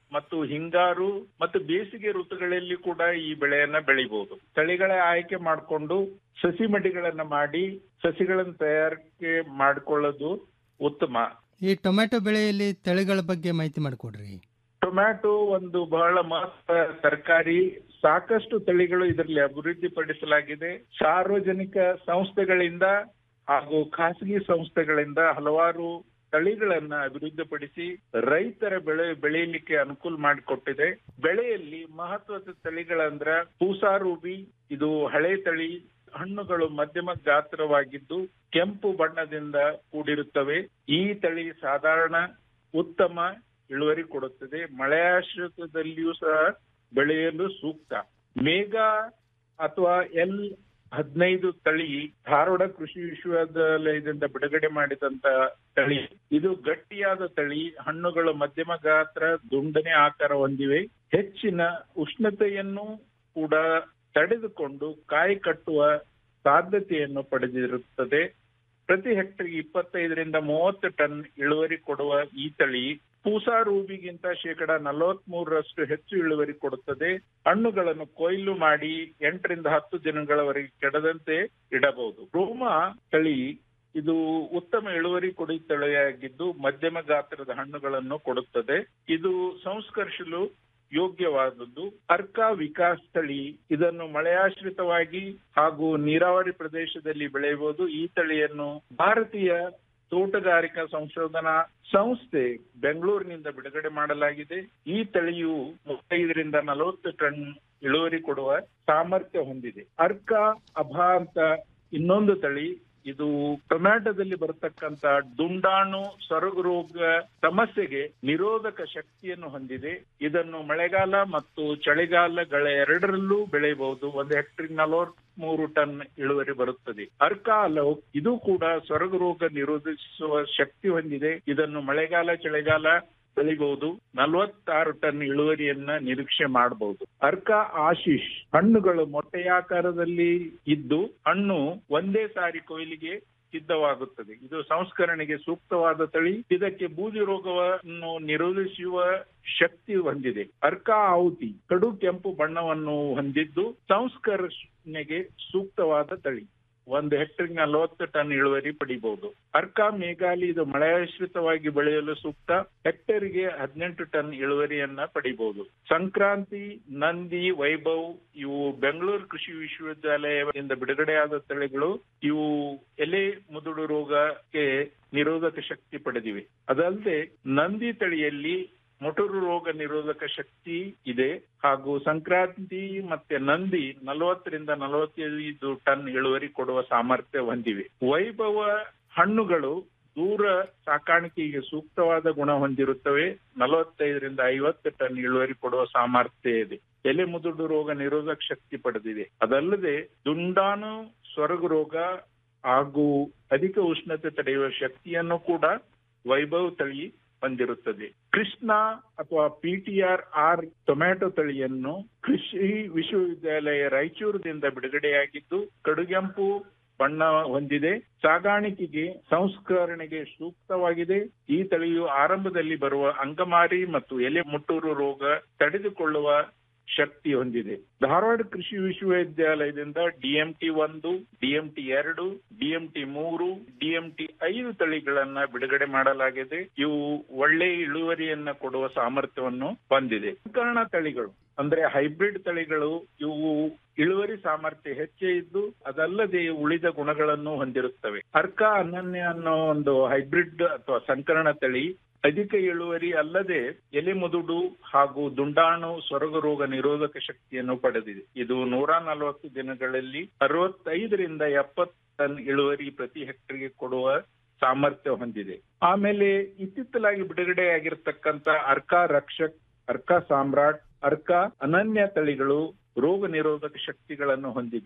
ಮತ್ತು ಹಿಂಗಾರು ಮತ್ತು ಬೇಸಿಗೆ ಋತುಗಳಲ್ಲಿ ಕೂಡ ಈ ಬೆಳೆಯನ್ನ ಬೆಳಿಬಹುದು ತಳಿಗಳ ಆಯ್ಕೆ ಮಾಡಿಕೊಂಡು ಸಸಿ ಮಡಿಗಳನ್ನ ಮಾಡಿ ಸಸಿಗಳನ್ನ ತಯಾರಿಕೆ ಮಾಡಿಕೊಳ್ಳೋದು ಉತ್ತಮ ಈ ಟೊಮ್ಯಾಟೊ ಬೆಳೆಯಲ್ಲಿ ತಳಿಗಳ ಬಗ್ಗೆ ಮಾಹಿತಿ ಮಾಡಿಕೊಡ್ರಿ ಟೊಮ್ಯಾಟೊ ಒಂದು ಬಹಳ ಮಹತ್ವ ತರಕಾರಿ ಸಾಕಷ್ಟು ತಳಿಗಳು ಇದರಲ್ಲಿ ಅಭಿವೃದ್ಧಿಪಡಿಸಲಾಗಿದೆ ಸಾರ್ವಜನಿಕ ಸಂಸ್ಥೆಗಳಿಂದ ಹಾಗೂ ಖಾಸಗಿ ಸಂಸ್ಥೆಗಳಿಂದ ಹಲವಾರು ತಳಿಗಳನ್ನ ಅಭಿವೃದ್ಧಿಪಡಿಸಿ ರೈತರ ಬೆಳೆ ಬೆಳೆಯಲಿಕ್ಕೆ ಅನುಕೂಲ ಮಾಡಿಕೊಟ್ಟಿದೆ ಬೆಳೆಯಲ್ಲಿ ಮಹತ್ವದ ತಳಿಗಳಂದ್ರ ಪೂಸಾರೂಬಿ ಇದು ಹಳೆ ತಳಿ ಹಣ್ಣುಗಳು ಮಧ್ಯಮ ಗಾತ್ರವಾಗಿದ್ದು ಕೆಂಪು ಬಣ್ಣದಿಂದ ಕೂಡಿರುತ್ತವೆ ಈ ತಳಿ ಸಾಧಾರಣ ಉತ್ತಮ ಇಳುವರಿ ಕೊಡುತ್ತದೆ ಮಳೆಯಾಶ್ರಿತದಲ್ಲಿಯೂ ಸಹ ಬೆಳೆಯಲು ಸೂಕ್ತ ಮೇಘ ಅಥವಾ ಎಲ್ ಹದಿನೈದು ತಳಿ ಧಾರವಾಡ ಕೃಷಿ ವಿಶ್ವವಿದ್ಯಾಲಯದಿಂದ ಬಿಡುಗಡೆ ಮಾಡಿದಂತ ತಳಿ ಇದು ಗಟ್ಟಿಯಾದ ತಳಿ ಹಣ್ಣುಗಳು ಮಧ್ಯಮ ಗಾತ್ರ ದುಂಡನೆ ಆಕಾರ ಹೊಂದಿವೆ ಹೆಚ್ಚಿನ ಉಷ್ಣತೆಯನ್ನು ಕೂಡ ತಡೆದುಕೊಂಡು ಕಾಯಿ ಕಟ್ಟುವ ಸಾಧ್ಯತೆಯನ್ನು ಪಡೆದಿರುತ್ತದೆ ಪ್ರತಿ ಹೆಕ್ಟರ್ಗೆ ಇಪ್ಪತ್ತೈದರಿಂದ ಮೂವತ್ತು ಟನ್ ಇಳುವರಿ ಕೊಡುವ ಈ ತಳಿ ಪೂಸಾ ರೂಬಿಗಿಂತ ಶೇಕಡ ನಲವತ್ತ್ ಮೂರರಷ್ಟು ಹೆಚ್ಚು ಇಳುವರಿ ಕೊಡುತ್ತದೆ ಹಣ್ಣುಗಳನ್ನು ಕೊಯ್ಲು ಮಾಡಿ ಎಂಟರಿಂದ ಹತ್ತು ದಿನಗಳವರೆಗೆ ಕೆಡದಂತೆ ಇಡಬಹುದು ರೋಮ ತಳಿ ಇದು ಉತ್ತಮ ಇಳುವರಿ ಕೊಡಿ ತಳಿಯಾಗಿದ್ದು ಮಧ್ಯಮ ಗಾತ್ರದ ಹಣ್ಣುಗಳನ್ನು ಕೊಡುತ್ತದೆ ಇದು ಸಂಸ್ಕರಿಸಲು ಯೋಗ್ಯವಾದದ್ದು ಅರ್ಕ ವಿಕಾಸ್ ತಳಿ ಇದನ್ನು ಮಳೆಯಾಶ್ರಿತವಾಗಿ ಹಾಗೂ ನೀರಾವರಿ ಪ್ರದೇಶದಲ್ಲಿ ಬೆಳೆಯಬಹುದು ಈ ತಳಿಯನ್ನು ಭಾರತೀಯ ತೋಟಗಾರಿಕಾ ಸಂಶೋಧನಾ ಸಂಸ್ಥೆ ಬೆಂಗಳೂರಿನಿಂದ ಬಿಡುಗಡೆ ಮಾಡಲಾಗಿದೆ ಈ ತಳಿಯು ಮೂವತ್ತೈದರಿಂದ ನಲವತ್ತು ಟನ್ ಇಳುವರಿ ಕೊಡುವ ಸಾಮರ್ಥ್ಯ ಹೊಂದಿದೆ ಅರ್ಕ ಅಭಾ ಅಂತ ಇನ್ನೊಂದು ತಳಿ ಇದು ಟೊಮ್ಯಾಟೊದಲ್ಲಿ ಬರತಕ್ಕಂತ ದುಂಡಾಣು ಸೊರಗು ರೋಗ ಸಮಸ್ಯೆಗೆ ನಿರೋಧಕ ಶಕ್ತಿಯನ್ನು ಹೊಂದಿದೆ ಇದನ್ನು ಮಳೆಗಾಲ ಮತ್ತು ಚಳಿಗಾಲಗಳ ಎರಡರಲ್ಲೂ ಬೆಳೆಯಬಹುದು ಒಂದು ಹೆಕ್ಟರ್ ನಲವತ್ತ್ ಮೂರು ಟನ್ ಇಳುವರಿ ಬರುತ್ತದೆ ಅರ್ಕ ಅಲೋ ಇದು ಕೂಡ ಸೊರಗು ರೋಗ ನಿರೋಧಿಸುವ ಶಕ್ತಿ ಹೊಂದಿದೆ ಇದನ್ನು ಮಳೆಗಾಲ ಚಳಿಗಾಲ ಬೆಳಿಬಹುದು ನಲವತ್ತಾರು ಟನ್ ಇಳುವರಿಯನ್ನ ನಿರೀಕ್ಷೆ ಮಾಡಬಹುದು ಅರ್ಕ ಆಶೀಶ್ ಹಣ್ಣುಗಳು ಮೊಟ್ಟೆಯಾಕಾರದಲ್ಲಿ ಇದ್ದು ಹಣ್ಣು ಒಂದೇ ಸಾರಿ ಕೊಯ್ಲಿಗೆ ಸಿದ್ಧವಾಗುತ್ತದೆ ಇದು ಸಂಸ್ಕರಣೆಗೆ ಸೂಕ್ತವಾದ ತಳಿ ಇದಕ್ಕೆ ಬೂದಿ ರೋಗವನ್ನು ನಿರೋಧಿಸುವ ಶಕ್ತಿ ಹೊಂದಿದೆ ಅರ್ಕ ಆಹುತಿ ಕಡು ಕೆಂಪು ಬಣ್ಣವನ್ನು ಹೊಂದಿದ್ದು ಸಂಸ್ಕರಣೆಗೆ ಸೂಕ್ತವಾದ ತಳಿ ಒಂದು ಹೆಕ್ಟರ್ ನಲವತ್ತು ಟನ್ ಇಳುವರಿ ಪಡಿಬಹುದು ಅರ್ಕ ಮೇಘಾಲಿ ಇದು ಮಳೆಯಾಶ್ರಿತವಾಗಿ ಬೆಳೆಯಲು ಸೂಕ್ತ ಹೆಕ್ಟರ್ಗೆ ಹದಿನೆಂಟು ಟನ್ ಇಳುವರಿಯನ್ನ ಪಡಿಬಹುದು ಸಂಕ್ರಾಂತಿ ನಂದಿ ವೈಭವ್ ಇವು ಬೆಂಗಳೂರು ಕೃಷಿ ವಿಶ್ವವಿದ್ಯಾಲಯದಿಂದ ಬಿಡುಗಡೆಯಾದ ತಳಿಗಳು ಇವು ಎಲೆ ಮುದುಡು ರೋಗಕ್ಕೆ ನಿರೋಧಕ ಶಕ್ತಿ ಪಡೆದಿವೆ ಅದಲ್ಲದೆ ನಂದಿ ತಳಿಯಲ್ಲಿ ಮೊಟರು ರೋಗ ನಿರೋಧಕ ಶಕ್ತಿ ಇದೆ ಹಾಗೂ ಸಂಕ್ರಾಂತಿ ಮತ್ತೆ ನಂದಿ ನಲವತ್ತರಿಂದ ನಲವತ್ತೈದು ಟನ್ ಇಳುವರಿ ಕೊಡುವ ಸಾಮರ್ಥ್ಯ ಹೊಂದಿವೆ ವೈಭವ ಹಣ್ಣುಗಳು ದೂರ ಸಾಕಾಣಿಕೆಗೆ ಸೂಕ್ತವಾದ ಗುಣ ಹೊಂದಿರುತ್ತವೆ ನಲವತ್ತೈದರಿಂದ ಐವತ್ತು ಟನ್ ಇಳುವರಿ ಕೊಡುವ ಸಾಮರ್ಥ್ಯ ಇದೆ ಎಲೆ ಮುದುಡು ರೋಗ ನಿರೋಧಕ ಶಕ್ತಿ ಪಡೆದಿದೆ ಅದಲ್ಲದೆ ದುಂಡಾಣು ಸೊರಗು ರೋಗ ಹಾಗೂ ಅಧಿಕ ಉಷ್ಣತೆ ತಡೆಯುವ ಶಕ್ತಿಯನ್ನು ಕೂಡ ವೈಭವ್ ತಳಿ ಹೊಂದಿರುತ್ತದೆ ಕೃಷ್ಣ ಅಥವಾ ಪಿಟಿಆರ್ ಆರ್ ಟೊಮ್ಯಾಟೊ ತಳಿಯನ್ನು ಕೃಷಿ ವಿಶ್ವವಿದ್ಯಾಲಯ ರಾಯಚೂರಿನಿಂದ ಬಿಡುಗಡೆಯಾಗಿದ್ದು ಕಡುಗೆಂಪು ಬಣ್ಣ ಹೊಂದಿದೆ ಸಾಗಾಣಿಕೆಗೆ ಸಂಸ್ಕರಣೆಗೆ ಸೂಕ್ತವಾಗಿದೆ ಈ ತಳಿಯು ಆರಂಭದಲ್ಲಿ ಬರುವ ಅಂಗಮಾರಿ ಮತ್ತು ಎಲೆ ಮುಟ್ಟೂರು ರೋಗ ತಡೆದುಕೊಳ್ಳುವ ಶಕ್ತಿ ಹೊಂದಿದೆ ಧಾರವಾಡ ಕೃಷಿ ವಿಶ್ವವಿದ್ಯಾಲಯದಿಂದ ಡಿಎಂಟಿ ಒಂದು ಡಿಎಂಟಿ ಎರಡು ಡಿಎಂಟಿ ಮೂರು ಡಿಎಂಟಿ ಐದು ತಳಿಗಳನ್ನ ಬಿಡುಗಡೆ ಮಾಡಲಾಗಿದೆ ಇವು ಒಳ್ಳೆ ಇಳುವರಿಯನ್ನ ಕೊಡುವ ಸಾಮರ್ಥ್ಯವನ್ನು ಹೊಂದಿದೆ ಸಂಕರಣ ತಳಿಗಳು ಅಂದ್ರೆ ಹೈಬ್ರಿಡ್ ತಳಿಗಳು ಇವು ಇಳುವರಿ ಸಾಮರ್ಥ್ಯ ಹೆಚ್ಚೇ ಇದ್ದು ಅದಲ್ಲದೆ ಉಳಿದ ಗುಣಗಳನ್ನು ಹೊಂದಿರುತ್ತವೆ ಅರ್ಕ ಅನನ್ಯ ಅನ್ನೋ ಒಂದು ಹೈಬ್ರಿಡ್ ಅಥವಾ ಸಂಕರಣ ತಳಿ ಅಧಿಕ ಇಳುವರಿ ಅಲ್ಲದೆ ಎಲೆ ಮುದುಡು ಹಾಗೂ ದುಂಡಾಣು ಸೊರಗು ರೋಗ ನಿರೋಧಕ ಶಕ್ತಿಯನ್ನು ಪಡೆದಿದೆ ಇದು ನೂರ ನಲವತ್ತು ದಿನಗಳಲ್ಲಿ ಅರವತ್ತೈದರಿಂದ ಎಪ್ಪತ್ತು ಟನ್ ಇಳುವರಿ ಪ್ರತಿ ಹೆಕ್ಟರ್ಗೆ ಕೊಡುವ ಸಾಮರ್ಥ್ಯ ಹೊಂದಿದೆ ಆಮೇಲೆ ಇತ್ತಿತ್ತಲಾಗಿ ಬಿಡುಗಡೆಯಾಗಿರ್ತಕ್ಕಂಥ ಅರ್ಕಾ ರಕ್ಷಕ್ ಅರ್ಕಾ ಸಾಮ್ರಾಟ್ ಅರ್ಕಾ ಅನನ್ಯ ತಳಿಗಳು ರೋಗ ನಿರೋಧಕ ಶಕ್ತಿಗಳನ್ನು ಹೊಂದಿದೆ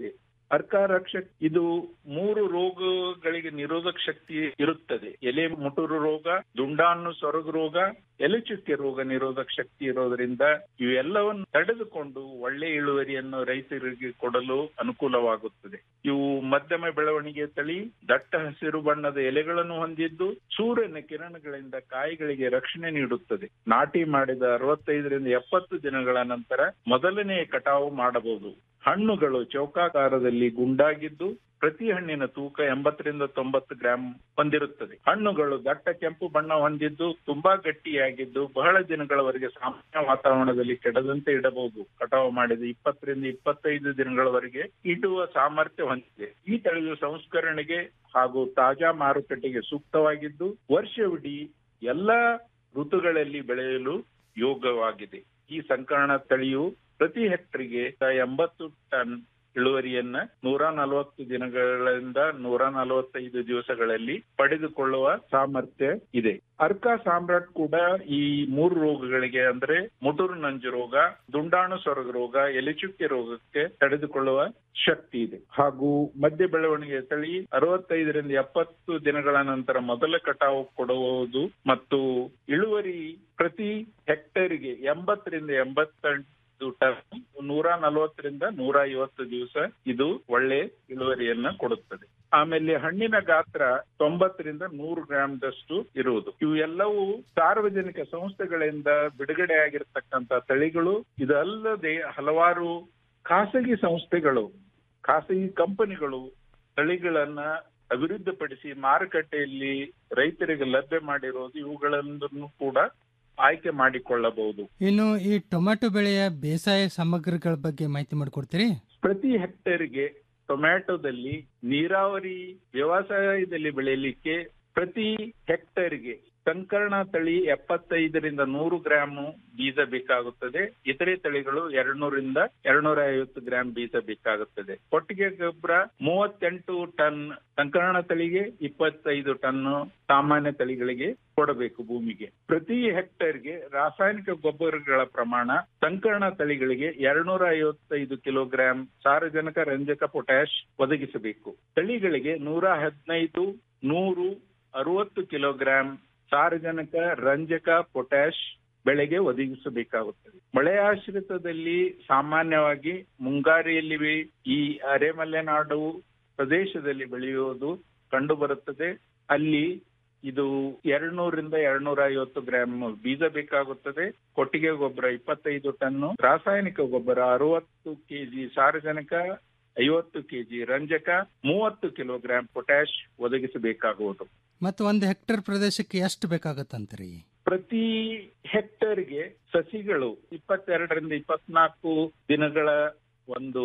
ಅರ್ಕಾರಕ್ಷಕ್ ಇದು ಮೂರು ರೋಗಗಳಿಗೆ ನಿರೋಧಕ ಶಕ್ತಿ ಇರುತ್ತದೆ ಎಲೆ ಮುಟುರು ರೋಗ ದುಂಡಾಣು ಸೊರಗು ರೋಗ ಎಲೆಚುಕ್ಕೆ ರೋಗ ನಿರೋಧಕ ಶಕ್ತಿ ಇರೋದ್ರಿಂದ ಇವೆಲ್ಲವನ್ನು ತಡೆದುಕೊಂಡು ಒಳ್ಳೆ ಇಳುವರಿಯನ್ನು ರೈತರಿಗೆ ಕೊಡಲು ಅನುಕೂಲವಾಗುತ್ತದೆ ಇವು ಮಧ್ಯಮ ಬೆಳವಣಿಗೆ ತಳಿ ದಟ್ಟ ಹಸಿರು ಬಣ್ಣದ ಎಲೆಗಳನ್ನು ಹೊಂದಿದ್ದು ಸೂರ್ಯನ ಕಿರಣಗಳಿಂದ ಕಾಯಿಗಳಿಗೆ ರಕ್ಷಣೆ ನೀಡುತ್ತದೆ ನಾಟಿ ಮಾಡಿದ ಅರವತ್ತೈದರಿಂದ ಎಪ್ಪತ್ತು ದಿನಗಳ ನಂತರ ಮೊದಲನೇ ಕಟಾವು ಮಾಡಬಹುದು ಹಣ್ಣುಗಳು ಚೌಕಾಕಾರದಲ್ಲಿ ಗುಂಡಾಗಿದ್ದು ಪ್ರತಿ ಹಣ್ಣಿನ ತೂಕ ಎಂಬತ್ತರಿಂದ ತೊಂಬತ್ತು ಗ್ರಾಂ ಹೊಂದಿರುತ್ತದೆ ಹಣ್ಣುಗಳು ದಟ್ಟ ಕೆಂಪು ಬಣ್ಣ ಹೊಂದಿದ್ದು ತುಂಬಾ ಗಟ್ಟಿಯಾಗಿದ್ದು ಬಹಳ ದಿನಗಳವರೆಗೆ ಸಾಮಾನ್ಯ ವಾತಾವರಣದಲ್ಲಿ ಕೆಡದಂತೆ ಇಡಬಹುದು ಕಟಾವು ಮಾಡಿದ ಇಪ್ಪತ್ತರಿಂದ ಇಪ್ಪತ್ತೈದು ದಿನಗಳವರೆಗೆ ಇಡುವ ಸಾಮರ್ಥ್ಯ ಹೊಂದಿದೆ ಈ ತಳಿಯು ಸಂಸ್ಕರಣೆಗೆ ಹಾಗೂ ತಾಜಾ ಮಾರುಕಟ್ಟೆಗೆ ಸೂಕ್ತವಾಗಿದ್ದು ವರ್ಷವಿಡೀ ಎಲ್ಲಾ ಋತುಗಳಲ್ಲಿ ಬೆಳೆಯಲು ಯೋಗ್ಯವಾಗಿದೆ ಈ ಸಂಕರಣ ತಳಿಯು ಪ್ರತಿ ಹೆಕ್ಟರ್ಗೆ ಎಂಬತ್ತು ಟನ್ ಇಳುವರಿಯನ್ನ ನೂರ ನಲವತ್ತು ದಿನಗಳಿಂದ ನೂರ ನಲವತ್ತೈದು ದಿವಸಗಳಲ್ಲಿ ಪಡೆದುಕೊಳ್ಳುವ ಸಾಮರ್ಥ್ಯ ಇದೆ ಅರ್ಕ ಸಾಮ್ರಾಟ್ ಕೂಡ ಈ ಮೂರು ರೋಗಗಳಿಗೆ ಅಂದ್ರೆ ಮುಟುರು ನಂಜು ರೋಗ ದುಂಡಾಣು ಸೊರಗು ರೋಗ ಎಲೆಚುಕ್ಕೆ ರೋಗಕ್ಕೆ ತಡೆದುಕೊಳ್ಳುವ ಶಕ್ತಿ ಇದೆ ಹಾಗೂ ಮಧ್ಯ ಬೆಳವಣಿಗೆ ತಳಿ ಅರವತ್ತೈದರಿಂದ ಎಪ್ಪತ್ತು ದಿನಗಳ ನಂತರ ಮೊದಲ ಕಟಾವು ಕೊಡುವುದು ಮತ್ತು ಇಳುವರಿ ಪ್ರತಿ ಹೆಕ್ಟೇರ್ಗೆ ಎಂಬತ್ತರಿಂದ ಎಂಬತ್ತೆಂಟು ಟನ್ ನೂರ ನಲವತ್ತರಿಂದ ನೂರ ಐವತ್ತು ದಿವಸ ಇದು ಒಳ್ಳೆ ಇಳುವರಿಯನ್ನ ಕೊಡುತ್ತದೆ ಆಮೇಲೆ ಹಣ್ಣಿನ ಗಾತ್ರ ತೊಂಬತ್ತರಿಂದ ನೂರು ಗ್ರಾಮ್ದಷ್ಟು ಇರುವುದು ಇವೆಲ್ಲವೂ ಸಾರ್ವಜನಿಕ ಸಂಸ್ಥೆಗಳಿಂದ ಬಿಡುಗಡೆ ಆಗಿರ್ತಕ್ಕಂಥ ತಳಿಗಳು ಇದಲ್ಲದೆ ಹಲವಾರು ಖಾಸಗಿ ಸಂಸ್ಥೆಗಳು ಖಾಸಗಿ ಕಂಪನಿಗಳು ತಳಿಗಳನ್ನ ಅಭಿವೃದ್ಧಿಪಡಿಸಿ ಮಾರುಕಟ್ಟೆಯಲ್ಲಿ ರೈತರಿಗೆ ಲಭ್ಯ ಮಾಡಿರೋದು ಇವುಗಳನ್ನು ಕೂಡ ಆಯ್ಕೆ ಮಾಡಿಕೊಳ್ಳಬಹುದು ಇನ್ನು ಈ ಟೊಮ್ಯಾಟೊ ಬೆಳೆಯ ಬೇಸಾಯ ಸಾಮಗ್ರಿಗಳ ಬಗ್ಗೆ ಮಾಹಿತಿ ಮಾಡಿಕೊಡ್ತೀರಿ ಪ್ರತಿ ಹೆಕ್ಟೇರ್ಗೆ ಟೊಮ್ಯಾಟೊದಲ್ಲಿ ನೀರಾವರಿ ವ್ಯವಸಾಯದಲ್ಲಿ ಬೆಳೆಯಲಿಕ್ಕೆ ಪ್ರತಿ ಹೆಕ್ಟೇರ್ಗೆ ಸಂಕರ್ಣ ತಳಿ ಎಪ್ಪತ್ತೈದರಿಂದ ನೂರು ಗ್ರಾಮ್ ಬೀಜ ಬೇಕಾಗುತ್ತದೆ ಇತರೆ ತಳಿಗಳು ಎರಡ್ನೂರಿಂದ ಎರಡ್ನೂರ ಐವತ್ತು ಗ್ರಾಮ್ ಬೀಜ ಬೇಕಾಗುತ್ತದೆ ಕೊಟ್ಟಿಗೆ ಗೊಬ್ಬರ ಮೂವತ್ತೆಂಟು ಟನ್ ಸಂಕರಣ ತಳಿಗೆ ಇಪ್ಪತ್ತೈದು ಟನ್ ಸಾಮಾನ್ಯ ತಳಿಗಳಿಗೆ ಕೊಡಬೇಕು ಭೂಮಿಗೆ ಪ್ರತಿ ಹೆಕ್ಟೇರ್ಗೆ ರಾಸಾಯನಿಕ ಗೊಬ್ಬರಗಳ ಪ್ರಮಾಣ ಸಂಕರಣ ತಳಿಗಳಿಗೆ ಎರಡ್ನೂರ ಐವತ್ತೈದು ಕಿಲೋಗ್ರಾಂ ಸಾರಜನಕ ರಂಜಕ ಪೊಟ್ಯಾಶ್ ಒದಗಿಸಬೇಕು ತಳಿಗಳಿಗೆ ನೂರ ಹದಿನೈದು ನೂರು ಅರವತ್ತು ಕಿಲೋಗ್ರಾಂ ಸಾರಜನಕ ರಂಜಕ ಪೊಟ್ಯಾಶ್ ಬೆಳೆಗೆ ಒದಗಿಸಬೇಕಾಗುತ್ತದೆ ಮಳೆಯಾಶ್ರಿತದಲ್ಲಿ ಸಾಮಾನ್ಯವಾಗಿ ಮುಂಗಾರಿಯಲ್ಲಿ ಈ ಅರೆಮಲೆನಾಡು ಪ್ರದೇಶದಲ್ಲಿ ಬೆಳೆಯುವುದು ಕಂಡು ಬರುತ್ತದೆ ಅಲ್ಲಿ ಇದು ಎರಡ್ನೂರಿಂದ ಎರಡ್ನೂರ ಐವತ್ತು ಗ್ರಾಂ ಬೀಜ ಬೇಕಾಗುತ್ತದೆ ಕೊಟ್ಟಿಗೆ ಗೊಬ್ಬರ ಇಪ್ಪತ್ತೈದು ಟನ್ನು ರಾಸಾಯನಿಕ ಗೊಬ್ಬರ ಅರವತ್ತು ಕೆಜಿ ಸಾರಜನಕ ಐವತ್ತು ಕೆಜಿ ರಂಜಕ ಮೂವತ್ತು ಕಿಲೋಗ್ರಾಂ ಪೊಟ್ಯಾಶ್ ಒದಗಿಸಬೇಕಾಗುವುದು ಮತ್ತು ಒಂದು ಹೆಕ್ಟೇರ್ ಪ್ರದೇಶಕ್ಕೆ ಎಷ್ಟು ಬೇಕಾಗತ್ತಂತ್ರಿ ಪ್ರತಿ ಹೆಕ್ಟೇರ್ಗೆ ಸಸಿಗಳು ಇಪ್ಪತ್ತೆರಡರಿಂದ ಇಪ್ಪತ್ನಾಲ್ಕು ದಿನಗಳ ಒಂದು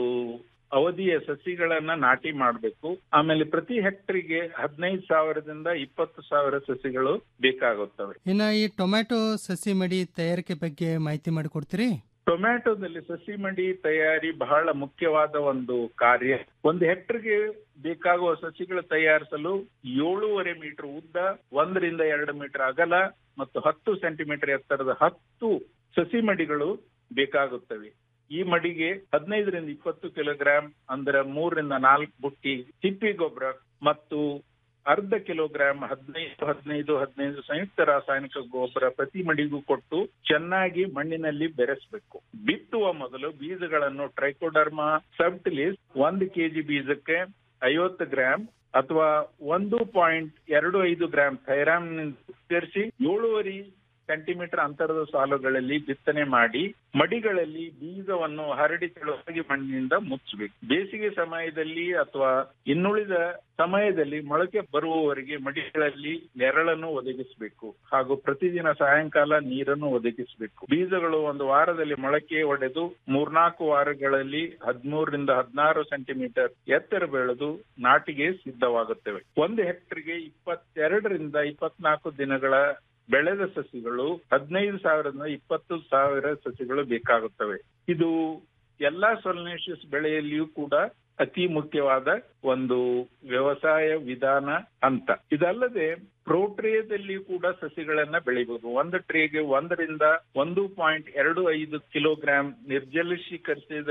ಅವಧಿಯ ಸಸಿಗಳನ್ನ ನಾಟಿ ಮಾಡಬೇಕು ಆಮೇಲೆ ಪ್ರತಿ ಹೆಕ್ಟರ್ಗೆ ಹದಿನೈದು ಸಾವಿರದಿಂದ ಇಪ್ಪತ್ತು ಸಾವಿರ ಸಸಿಗಳು ಬೇಕಾಗುತ್ತವೆ ಇನ್ನು ಈ ಟೊಮ್ಯಾಟೊ ಸಸಿ ಮಡಿ ತಯಾರಿಕೆ ಬಗ್ಗೆ ಮಾಹಿತಿ ಮಾಡಿಕೊಡ್ತೀರಿ ಟೊಮ್ಯಾಟೊದಲ್ಲಿ ಸಸಿ ಮಡಿ ತಯಾರಿ ಬಹಳ ಮುಖ್ಯವಾದ ಒಂದು ಕಾರ್ಯ ಒಂದು ಹೆಕ್ಟರ್ಗೆ ಬೇಕಾಗುವ ಸಸಿಗಳು ತಯಾರಿಸಲು ಏಳೂವರೆ ಮೀಟರ್ ಉದ್ದ ಒಂದರಿಂದ ಎರಡು ಮೀಟರ್ ಅಗಲ ಮತ್ತು ಹತ್ತು ಸೆಂಟಿಮೀಟರ್ ಎತ್ತರದ ಹತ್ತು ಸಸಿ ಮಡಿಗಳು ಬೇಕಾಗುತ್ತವೆ ಈ ಮಡಿಗೆ ಹದಿನೈದರಿಂದ ಇಪ್ಪತ್ತು ಕಿಲೋಗ್ರಾಂ ಅಂದ್ರೆ ಮೂರರಿಂದ ನಾಲ್ಕು ಬುಟ್ಟಿ ತಿಪ್ಪಿ ಗೊಬ್ಬರ ಮತ್ತು ಅರ್ಧ ಕಿಲೋಗ್ರಾಂ ಹದಿನೈದು ಹದಿನೈದು ಹದಿನೈದು ಸಂಯುಕ್ತ ರಾಸಾಯನಿಕ ಗೊಬ್ಬರ ಪ್ರತಿ ಮಡಿಗೂ ಕೊಟ್ಟು ಚೆನ್ನಾಗಿ ಮಣ್ಣಿನಲ್ಲಿ ಬೆರೆಸಬೇಕು ಬಿತ್ತುವ ಮೊದಲು ಬೀಜಗಳನ್ನು ಟ್ರೈಕೋಡರ್ಮಾ ಸಬ್ಟಿಲಿಸ್ ಒಂದು ಕೆಜಿ ಬೀಜಕ್ಕೆ ಐವತ್ತು ಗ್ರಾಂ ಅಥವಾ ಒಂದು ಪಾಯಿಂಟ್ ಎರಡು ಐದು ಗ್ರಾಂ ಥೈರಾಮ್ ಸೇರಿಸಿ ಏಳುವರೆ ಸೆಂಟಿಮೀಟರ್ ಅಂತರದ ಸಾಲುಗಳಲ್ಲಿ ಬಿತ್ತನೆ ಮಾಡಿ ಮಡಿಗಳಲ್ಲಿ ಬೀಜವನ್ನು ಹರಡಿ ತೆಳುವಾಗಿ ಮಣ್ಣಿನಿಂದ ಮುಚ್ಚಬೇಕು ಬೇಸಿಗೆ ಸಮಯದಲ್ಲಿ ಅಥವಾ ಇನ್ನುಳಿದ ಸಮಯದಲ್ಲಿ ಮೊಳಕೆ ಬರುವವರೆಗೆ ಮಡಿಗಳಲ್ಲಿ ನೆರಳನ್ನು ಒದಗಿಸಬೇಕು ಹಾಗೂ ಪ್ರತಿದಿನ ಸಾಯಂಕಾಲ ನೀರನ್ನು ಒದಗಿಸಬೇಕು ಬೀಜಗಳು ಒಂದು ವಾರದಲ್ಲಿ ಮೊಳಕೆ ಒಡೆದು ಮೂರ್ನಾಲ್ಕು ವಾರಗಳಲ್ಲಿ ಹದಿಮೂರರಿಂದ ಹದಿನಾರು ಸೆಂಟಿಮೀಟರ್ ಎತ್ತರ ಬೆಳೆದು ನಾಟಿಗೆ ಸಿದ್ಧವಾಗುತ್ತವೆ ಒಂದು ಹೆಕ್ಟರ್ಗೆ ಇಪ್ಪತ್ತೆರಡರಿಂದ ಇಪ್ಪತ್ನಾಲ್ಕು ದಿನಗಳ ಬೆಳೆದ ಸಸಿಗಳು ಹದಿನೈದು ಸಾವಿರದಿಂದ ಇಪ್ಪತ್ತು ಸಾವಿರ ಸಸಿಗಳು ಬೇಕಾಗುತ್ತವೆ ಇದು ಎಲ್ಲಾ ಸೊಲನೇಷಿಯಸ್ ಬೆಳೆಯಲ್ಲಿಯೂ ಕೂಡ ಅತಿ ಮುಖ್ಯವಾದ ಒಂದು ವ್ಯವಸಾಯ ವಿಧಾನ ಹಂತ ಇದಲ್ಲದೆ ಪ್ರೋಟ್ರೇಯದಲ್ಲಿ ಕೂಡ ಸಸಿಗಳನ್ನ ಬೆಳಿಬಹುದು ಒಂದು ಟ್ರೇಗೆ ಒಂದರಿಂದ ಒಂದು ಪಾಯಿಂಟ್ ಎರಡು ಐದು ಕಿಲೋಗ್ರಾಂ ನಿರ್ಜಲೀಕರಿಸಿದ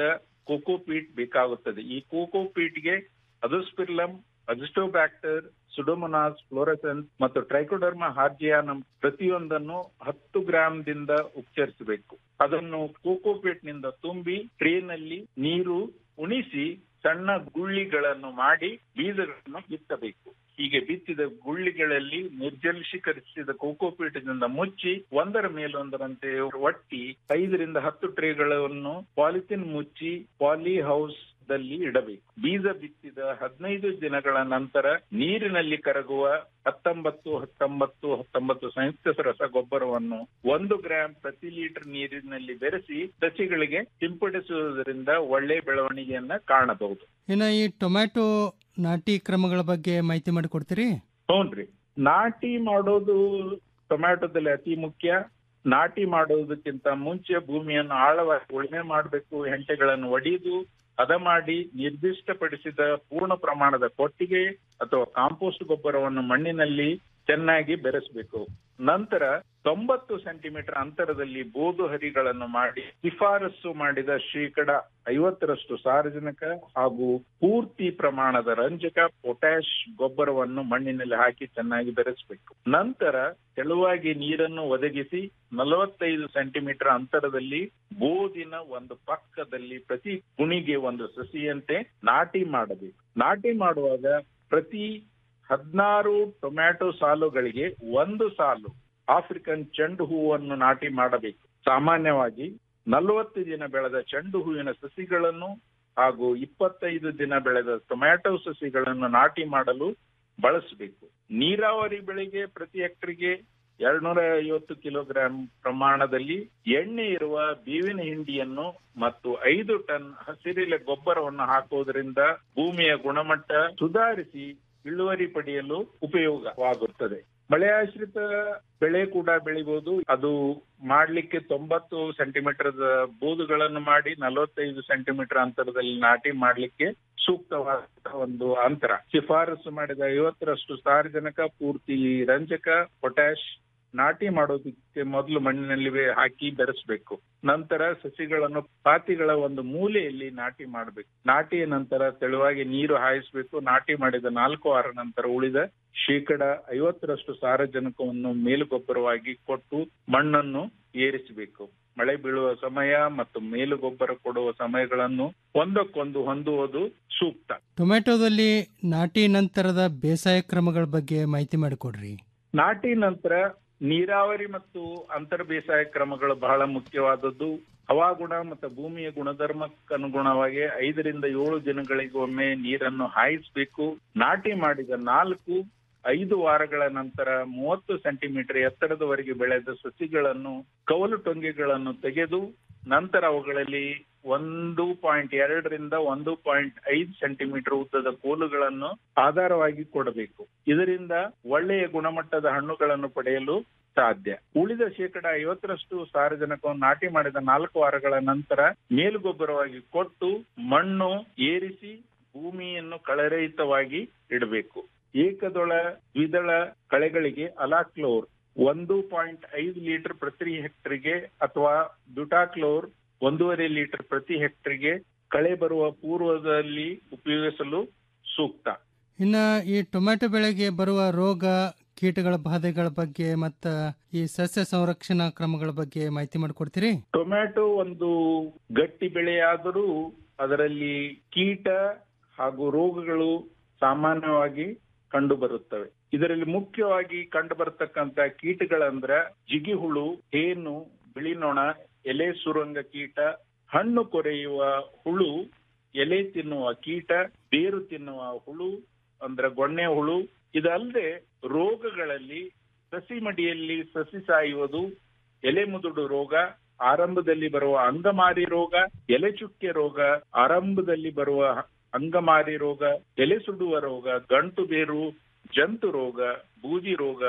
ಕೋಕೋಪೀಟ್ ಬೇಕಾಗುತ್ತದೆ ಈ ಕೋಕೋಪೀಟ್ಗೆ ಅದುಸ್ಪಿರ್ಲಮ್ ಅಜಿಸ್ಟೋಬ್ಯಾಕ್ಟರ್ ಸುಡೋಮೊನಾಸ್ ಫ್ಲೋರೆಸೆನ್ಸ್ ಮತ್ತು ಟ್ರೈಕೋಡರ್ಮಾ ಹಾರ್ಜಿಯಾನಮ್ ಪ್ರತಿಯೊಂದನ್ನು ಹತ್ತು ಗ್ರಾಂದಿಂದ ಉಪಚರಿಸಬೇಕು ಅದನ್ನು ಕೋಕೋಪೀಟ್ ನಿಂದ ತುಂಬಿ ಟ್ರೇನಲ್ಲಿ ನೀರು ಉಣಿಸಿ ಸಣ್ಣ ಗುಳ್ಳಿಗಳನ್ನು ಮಾಡಿ ಬೀಜಗಳನ್ನು ಬಿತ್ತಬೇಕು ಹೀಗೆ ಬಿತ್ತಿದ ಗುಳ್ಳಿಗಳಲ್ಲಿ ನಿರ್ಜಲೀಕರಿಸಿದ ಕೋಕೋಪೀಟದಿಂದ ಮುಚ್ಚಿ ಒಂದರ ಮೇಲೊಂದರಂತೆ ಒಟ್ಟಿ ಐದರಿಂದ ಹತ್ತು ಟ್ರೇಗಳನ್ನು ಪಾಲಿಥಿನ್ ಮುಚ್ಚಿ ಪಾಲಿ ಹೌಸ್ ದಲ್ಲಿ ಇಡಬೇಕು ಬೀಜ ಬಿತ್ತಿದ ಹದಿನೈದು ದಿನಗಳ ನಂತರ ನೀರಿನಲ್ಲಿ ಕರಗುವ ಹತ್ತೊಂಬತ್ತು ಹತ್ತೊಂಬತ್ತು ಹತ್ತೊಂಬತ್ತು ಸಂಯುಕ್ತ ರಸಗೊಬ್ಬರವನ್ನು ಒಂದು ಗ್ರಾಂ ಪ್ರತಿ ಲೀಟರ್ ನೀರಿನಲ್ಲಿ ಬೆರೆಸಿ ಸಸಿಗಳಿಗೆ ಸಿಂಪಡಿಸುವುದರಿಂದ ಒಳ್ಳೆ ಬೆಳವಣಿಗೆಯನ್ನ ಕಾಣಬಹುದು ಇನ್ನು ಈ ಟೊಮ್ಯಾಟೊ ನಾಟಿ ಕ್ರಮಗಳ ಬಗ್ಗೆ ಮಾಹಿತಿ ಮಾಡಿಕೊಡ್ತೀರಿ ಹೌನ್ರಿ ನಾಟಿ ಮಾಡೋದು ಟೊಮ್ಯಾಟೊದಲ್ಲಿ ಅತಿ ಮುಖ್ಯ ನಾಟಿ ಮಾಡೋದಕ್ಕಿಂತ ಮುಂಚೆ ಭೂಮಿಯನ್ನು ಆಳವಾಗಿ ಉಳುಮೆ ಮಾಡಬೇಕು ಹೆಂಟೆಗಳನ್ನು ಒಡೆದು ಹದ ಮಾಡಿ ನಿರ್ದಿಷ್ಟಪಡಿಸಿದ ಪೂರ್ಣ ಪ್ರಮಾಣದ ಕೊಟ್ಟಿಗೆ ಅಥವಾ ಕಾಂಪೋಸ್ಟ್ ಗೊಬ್ಬರವನ್ನು ಮಣ್ಣಿನಲ್ಲಿ ಚೆನ್ನಾಗಿ ಬೆರೆಸಬೇಕು ನಂತರ ತೊಂಬತ್ತು ಸೆಂಟಿಮೀಟರ್ ಅಂತರದಲ್ಲಿ ಬೋದು ಹರಿಗಳನ್ನು ಮಾಡಿ ಶಿಫಾರಸು ಮಾಡಿದ ಶೇಕಡ ಐವತ್ತರಷ್ಟು ಸಾರಜನಕ ಹಾಗೂ ಪೂರ್ತಿ ಪ್ರಮಾಣದ ರಂಜಕ ಪೊಟ್ಯಾಶ್ ಗೊಬ್ಬರವನ್ನು ಮಣ್ಣಿನಲ್ಲಿ ಹಾಕಿ ಚೆನ್ನಾಗಿ ಬೆರೆಸಬೇಕು ನಂತರ ತೆಳುವಾಗಿ ನೀರನ್ನು ಒದಗಿಸಿ ನಲವತ್ತೈದು ಸೆಂಟಿಮೀಟರ್ ಅಂತರದಲ್ಲಿ ಬೋದಿನ ಒಂದು ಪಕ್ಕದಲ್ಲಿ ಪ್ರತಿ ಗುಣಿಗೆ ಒಂದು ಸಸಿಯಂತೆ ನಾಟಿ ಮಾಡಬೇಕು ನಾಟಿ ಮಾಡುವಾಗ ಪ್ರತಿ ಹದಿನಾರು ಟೊಮ್ಯಾಟೊ ಸಾಲುಗಳಿಗೆ ಒಂದು ಸಾಲು ಆಫ್ರಿಕನ್ ಚೆಂಡು ಹೂವನ್ನು ನಾಟಿ ಮಾಡಬೇಕು ಸಾಮಾನ್ಯವಾಗಿ ನಲವತ್ತು ದಿನ ಬೆಳೆದ ಚೆಂಡು ಹೂವಿನ ಸಸಿಗಳನ್ನು ಹಾಗೂ ಇಪ್ಪತ್ತೈದು ದಿನ ಬೆಳೆದ ಟೊಮ್ಯಾಟೊ ಸಸಿಗಳನ್ನು ನಾಟಿ ಮಾಡಲು ಬಳಸಬೇಕು ನೀರಾವರಿ ಬೆಳೆಗೆ ಪ್ರತಿ ಹೆಕ್ಟರ್ಗೆ ಎರಡ್ನೂರ ಐವತ್ತು ಕಿಲೋಗ್ರಾಂ ಪ್ರಮಾಣದಲ್ಲಿ ಎಣ್ಣೆ ಇರುವ ಬೇವಿನ ಹಿಂಡಿಯನ್ನು ಮತ್ತು ಐದು ಟನ್ ಹಸಿರಿಲೆ ಗೊಬ್ಬರವನ್ನು ಹಾಕುವುದರಿಂದ ಭೂಮಿಯ ಗುಣಮಟ್ಟ ಸುಧಾರಿಸಿ ಇಳುವರಿ ಪಡೆಯಲು ಉಪಯೋಗವಾಗುತ್ತದೆ ಮಳೆಯಾಶ್ರಿತ ಬೆಳೆ ಕೂಡ ಬೆಳಿಬಹುದು ಅದು ಮಾಡ್ಲಿಕ್ಕೆ ತೊಂಬತ್ತು ಸೆಂಟಿಮೀಟರ್ ಬೂದುಗಳನ್ನು ಮಾಡಿ ನಲವತ್ತೈದು ಸೆಂಟಿಮೀಟರ್ ಅಂತರದಲ್ಲಿ ನಾಟಿ ಮಾಡ್ಲಿಕ್ಕೆ ಸೂಕ್ತವಾದ ಒಂದು ಅಂತರ ಶಿಫಾರಸು ಮಾಡಿದ ಐವತ್ತರಷ್ಟು ಸಾರಜನಕ ಪೂರ್ತಿ ರಂಜಕ ಪೊಟ್ಯಾಶ್ ನಾಟಿ ಮಾಡೋದಕ್ಕೆ ಮೊದಲು ಮಣ್ಣಿನಲ್ಲಿ ಬೆ- ಹಾಕಿ ಬೆರೆಸ್ಬೇಕು ನಂತರ ಸಸಿಗಳನ್ನು ಪಾತಿಗಳ ಒಂದು ಮೂಲೆಯಲ್ಲಿ ನಾಟಿ ಮಾಡಬೇಕು ನಾಟಿಯ ನಂತರ ತೆಳುವಾಗಿ ನೀರು ಹಾಯಿಸಬೇಕು ನಾಟಿ ಮಾಡಿದ ನಾಲ್ಕು ವಾರ ನಂತರ ಉಳಿದ ಶೇಕಡ ಐವತ್ತರಷ್ಟು ಸಾರಜನಕವನ್ನು ಮೇಲುಗೊಬ್ಬರವಾಗಿ ಕೊಟ್ಟು ಮಣ್ಣನ್ನು ಏರಿಸಬೇಕು ಮಳೆ ಬೀಳುವ ಸಮಯ ಮತ್ತು ಮೇಲುಗೊಬ್ಬರ ಕೊಡುವ ಸಮಯಗಳನ್ನು ಒಂದಕ್ಕೊಂದು ಹೊಂದುವುದು ಸೂಕ್ತ ಟೊಮ್ಯಾಟೊದಲ್ಲಿ ನಾಟಿ ನಂತರದ ಬೇಸಾಯ ಕ್ರಮಗಳ ಬಗ್ಗೆ ಮಾಹಿತಿ ಮಾಡಿಕೊಡ್ರಿ ನಾಟಿ ನಂತರ ನೀರಾವರಿ ಮತ್ತು ಅಂತರ್ ಬೇಸಾಯ ಕ್ರಮಗಳು ಬಹಳ ಮುಖ್ಯವಾದದ್ದು ಹವಾಗುಣ ಮತ್ತು ಭೂಮಿಯ ಗುಣಧರ್ಮಕ್ಕೆ ಅನುಗುಣವಾಗಿ ಐದರಿಂದ ಏಳು ದಿನಗಳಿಗೊಮ್ಮೆ ನೀರನ್ನು ಹಾಯಿಸಬೇಕು ನಾಟಿ ಮಾಡಿದ ನಾಲ್ಕು ಐದು ವಾರಗಳ ನಂತರ ಮೂವತ್ತು ಸೆಂಟಿಮೀಟರ್ ಎತ್ತರದವರೆಗೆ ಬೆಳೆದ ಸಸಿಗಳನ್ನು ಕವಲು ಟೊಂಗೆಗಳನ್ನು ತೆಗೆದು ನಂತರ ಅವುಗಳಲ್ಲಿ ಒಂದು ಪಾಯಿಂಟ್ ಎರಡರಿಂದ ಒಂದು ಪಾಯಿಂಟ್ ಐದು ಸೆಂಟಿಮೀಟರ್ ಉದ್ದದ ಕೋಲುಗಳನ್ನು ಆಧಾರವಾಗಿ ಕೊಡಬೇಕು ಇದರಿಂದ ಒಳ್ಳೆಯ ಗುಣಮಟ್ಟದ ಹಣ್ಣುಗಳನ್ನು ಪಡೆಯಲು ಸಾಧ್ಯ ಉಳಿದ ಶೇಕಡ ಐವತ್ತರಷ್ಟು ಸಾರಜನಕವನ್ನು ನಾಟಿ ಮಾಡಿದ ನಾಲ್ಕು ವಾರಗಳ ನಂತರ ಮೇಲುಗೊಬ್ಬರವಾಗಿ ಕೊಟ್ಟು ಮಣ್ಣು ಏರಿಸಿ ಭೂಮಿಯನ್ನು ಕಳೆರಹಿತವಾಗಿ ಇಡಬೇಕು ಏಕದಳ ದ್ವಿದಳ ಕಳೆಗಳಿಗೆ ಅಲಾಕ್ಲೋರ್ ಒಂದು ಪಾಯಿಂಟ್ ಐದು ಲೀಟರ್ ಪ್ರತಿ ಹೆಕ್ಟರ್ಗೆ ಅಥವಾ ಬ್ಯೂಟಾಕ್ಲೋರ್ ಒಂದೂವರೆ ಲೀಟರ್ ಪ್ರತಿ ಹೆಕ್ಟರ್ಗೆ ಕಳೆ ಬರುವ ಪೂರ್ವದಲ್ಲಿ ಉಪಯೋಗಿಸಲು ಸೂಕ್ತ ಇನ್ನ ಈ ಟೊಮ್ಯಾಟೊ ಬೆಳೆಗೆ ಬರುವ ರೋಗ ಕೀಟಗಳ ಬಾಧೆಗಳ ಬಗ್ಗೆ ಮತ್ತ ಈ ಸಸ್ಯ ಸಂರಕ್ಷಣಾ ಕ್ರಮಗಳ ಬಗ್ಗೆ ಮಾಹಿತಿ ಮಾಡಿಕೊಡ್ತೀರಿ ಟೊಮ್ಯಾಟೊ ಒಂದು ಗಟ್ಟಿ ಬೆಳೆಯಾದರೂ ಅದರಲ್ಲಿ ಕೀಟ ಹಾಗೂ ರೋಗಗಳು ಸಾಮಾನ್ಯವಾಗಿ ಕಂಡು ಬರುತ್ತವೆ ಇದರಲ್ಲಿ ಮುಖ್ಯವಾಗಿ ಕಂಡು ಬರತಕ್ಕಂತ ಕೀಟಗಳಂದ್ರ ಜಿಗಿಹುಳು ಹೇನು ಬಿಳಿ ನೊಣ ಎಲೆ ಸುರಂಗ ಕೀಟ ಹಣ್ಣು ಕೊರೆಯುವ ಹುಳು ಎಲೆ ತಿನ್ನುವ ಕೀಟ ಬೇರು ತಿನ್ನುವ ಹುಳು ಅಂದ್ರೆ ಗೊಣ್ಣೆ ಹುಳು ಇದಲ್ಲದೆ ರೋಗಗಳಲ್ಲಿ ಸಸಿ ಮಡಿಯಲ್ಲಿ ಸಸಿ ಸಾಯುವುದು ಎಲೆ ಮುದುಡು ರೋಗ ಆರಂಭದಲ್ಲಿ ಬರುವ ಅಂಗಮಾರಿ ರೋಗ ಎಲೆ ಚುಕ್ಕೆ ರೋಗ ಆರಂಭದಲ್ಲಿ ಬರುವ ಅಂಗಮಾರಿ ರೋಗ ಎಲೆ ಸುಡುವ ರೋಗ ಗಂಟು ಬೇರು ಜಂತು ರೋಗ ಬೂದಿ ರೋಗ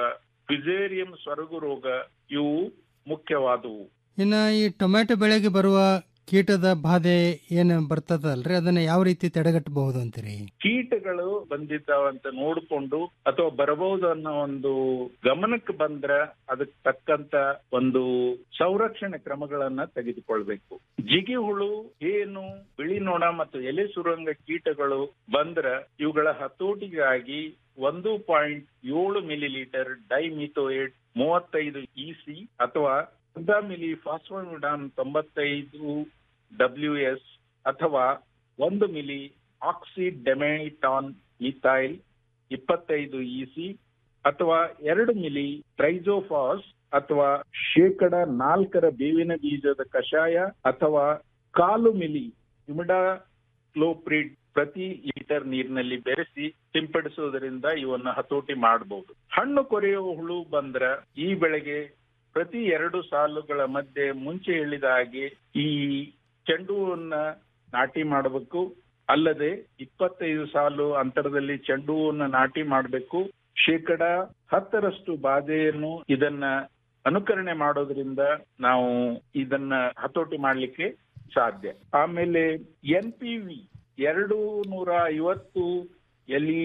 ಫಿಸೇರಿಯಂ ಸೊರಗು ರೋಗ ಇವು ಮುಖ್ಯವಾದವು ಇನ್ನ ಈ ಟೊಮ್ಯಾಟೊ ಬೆಳೆಗೆ ಬರುವ ಕೀಟದ ಬಾಧೆ ಏನು ಬರ್ತದಲ್ರಿ ಅದನ್ನ ಯಾವ ರೀತಿ ತಡೆಗಟ್ಟಬಹುದು ಅಂತೀರಿ ಕೀಟಗಳು ಬಂದಿದ್ದಾವಂತ ನೋಡ್ಕೊಂಡು ಅಥವಾ ಬರಬಹುದು ಅನ್ನೋ ಒಂದು ಗಮನಕ್ಕೆ ಬಂದ್ರೆ ಅದಕ್ಕೆ ತಕ್ಕಂತ ಒಂದು ಸಂರಕ್ಷಣೆ ಕ್ರಮಗಳನ್ನ ತೆಗೆದುಕೊಳ್ಬೇಕು ಜಿಗಿ ಹುಳು ಏನು ಬಿಳಿ ನೊಣ ಮತ್ತು ಎಲೆ ಸುರಂಗ ಕೀಟಗಳು ಬಂದ್ರ ಇವುಗಳ ಹತೋಟಿಗಾಗಿ ಒಂದು ಪಾಯಿಂಟ್ ಏಳು ಮಿಲಿ ಲೀಟರ್ ಡೈಮಿಥೋಯೇಟ್ ಮೂವತ್ತೈದು ಇಸಿ ಅಥವಾ ಅರ್ಧ ಮಿಲಿ ಫಾಸ್ಫೋಮಿಡಾನ್ ತೊಂಬತ್ತೈದು ಡಬ್ಲ್ಯೂ ಎಸ್ ಅಥವಾ ಒಂದು ಮಿಲಿ ಆಕ್ಸಿಡೆಮೆಟಾನ್ ಇಥೈಲ್ ಇಪ್ಪತ್ತೈದು ಇಸಿ ಅಥವಾ ಎರಡು ಮಿಲಿ ಟ್ರೈಜೋಫಾಸ್ ಅಥವಾ ಶೇಕಡ ನಾಲ್ಕರ ಬೇವಿನ ಬೀಜದ ಕಷಾಯ ಅಥವಾ ಕಾಲು ಮಿಲಿ ಇಮಿಡಾ ಕ್ಲೋಪ್ರಿಡ್ ಪ್ರತಿ ಲೀಟರ್ ನೀರಿನಲ್ಲಿ ಬೆರೆಸಿ ಸಿಂಪಡಿಸುವುದರಿಂದ ಇವನ್ನ ಹತೋಟಿ ಮಾಡಬಹುದು ಹಣ್ಣು ಕೊರೆಯುವ ಹುಳು ಬಂದ್ರ ಈ ಬೆಳೆಗೆ ಪ್ರತಿ ಎರಡು ಸಾಲುಗಳ ಮಧ್ಯೆ ಮುಂಚೆ ಹೇಳಿದ ಹಾಗೆ ಈ ಚೆಂಡು ಹೂವನ್ನ ನಾಟಿ ಮಾಡಬೇಕು ಅಲ್ಲದೆ ಇಪ್ಪತ್ತೈದು ಸಾಲು ಅಂತರದಲ್ಲಿ ಚೆಂಡು ಹೂವನ್ನ ನಾಟಿ ಮಾಡಬೇಕು ಶೇಕಡ ಹತ್ತರಷ್ಟು ಬಾಧೆಯನ್ನು ಇದನ್ನ ಅನುಕರಣೆ ಮಾಡೋದ್ರಿಂದ ನಾವು ಇದನ್ನ ಹತೋಟಿ ಮಾಡ್ಲಿಕ್ಕೆ ಸಾಧ್ಯ ಆಮೇಲೆ ಎನ್ ಪಿ ವಿ ಎರಡು ನೂರ ಐವತ್ತು ಎಲಿ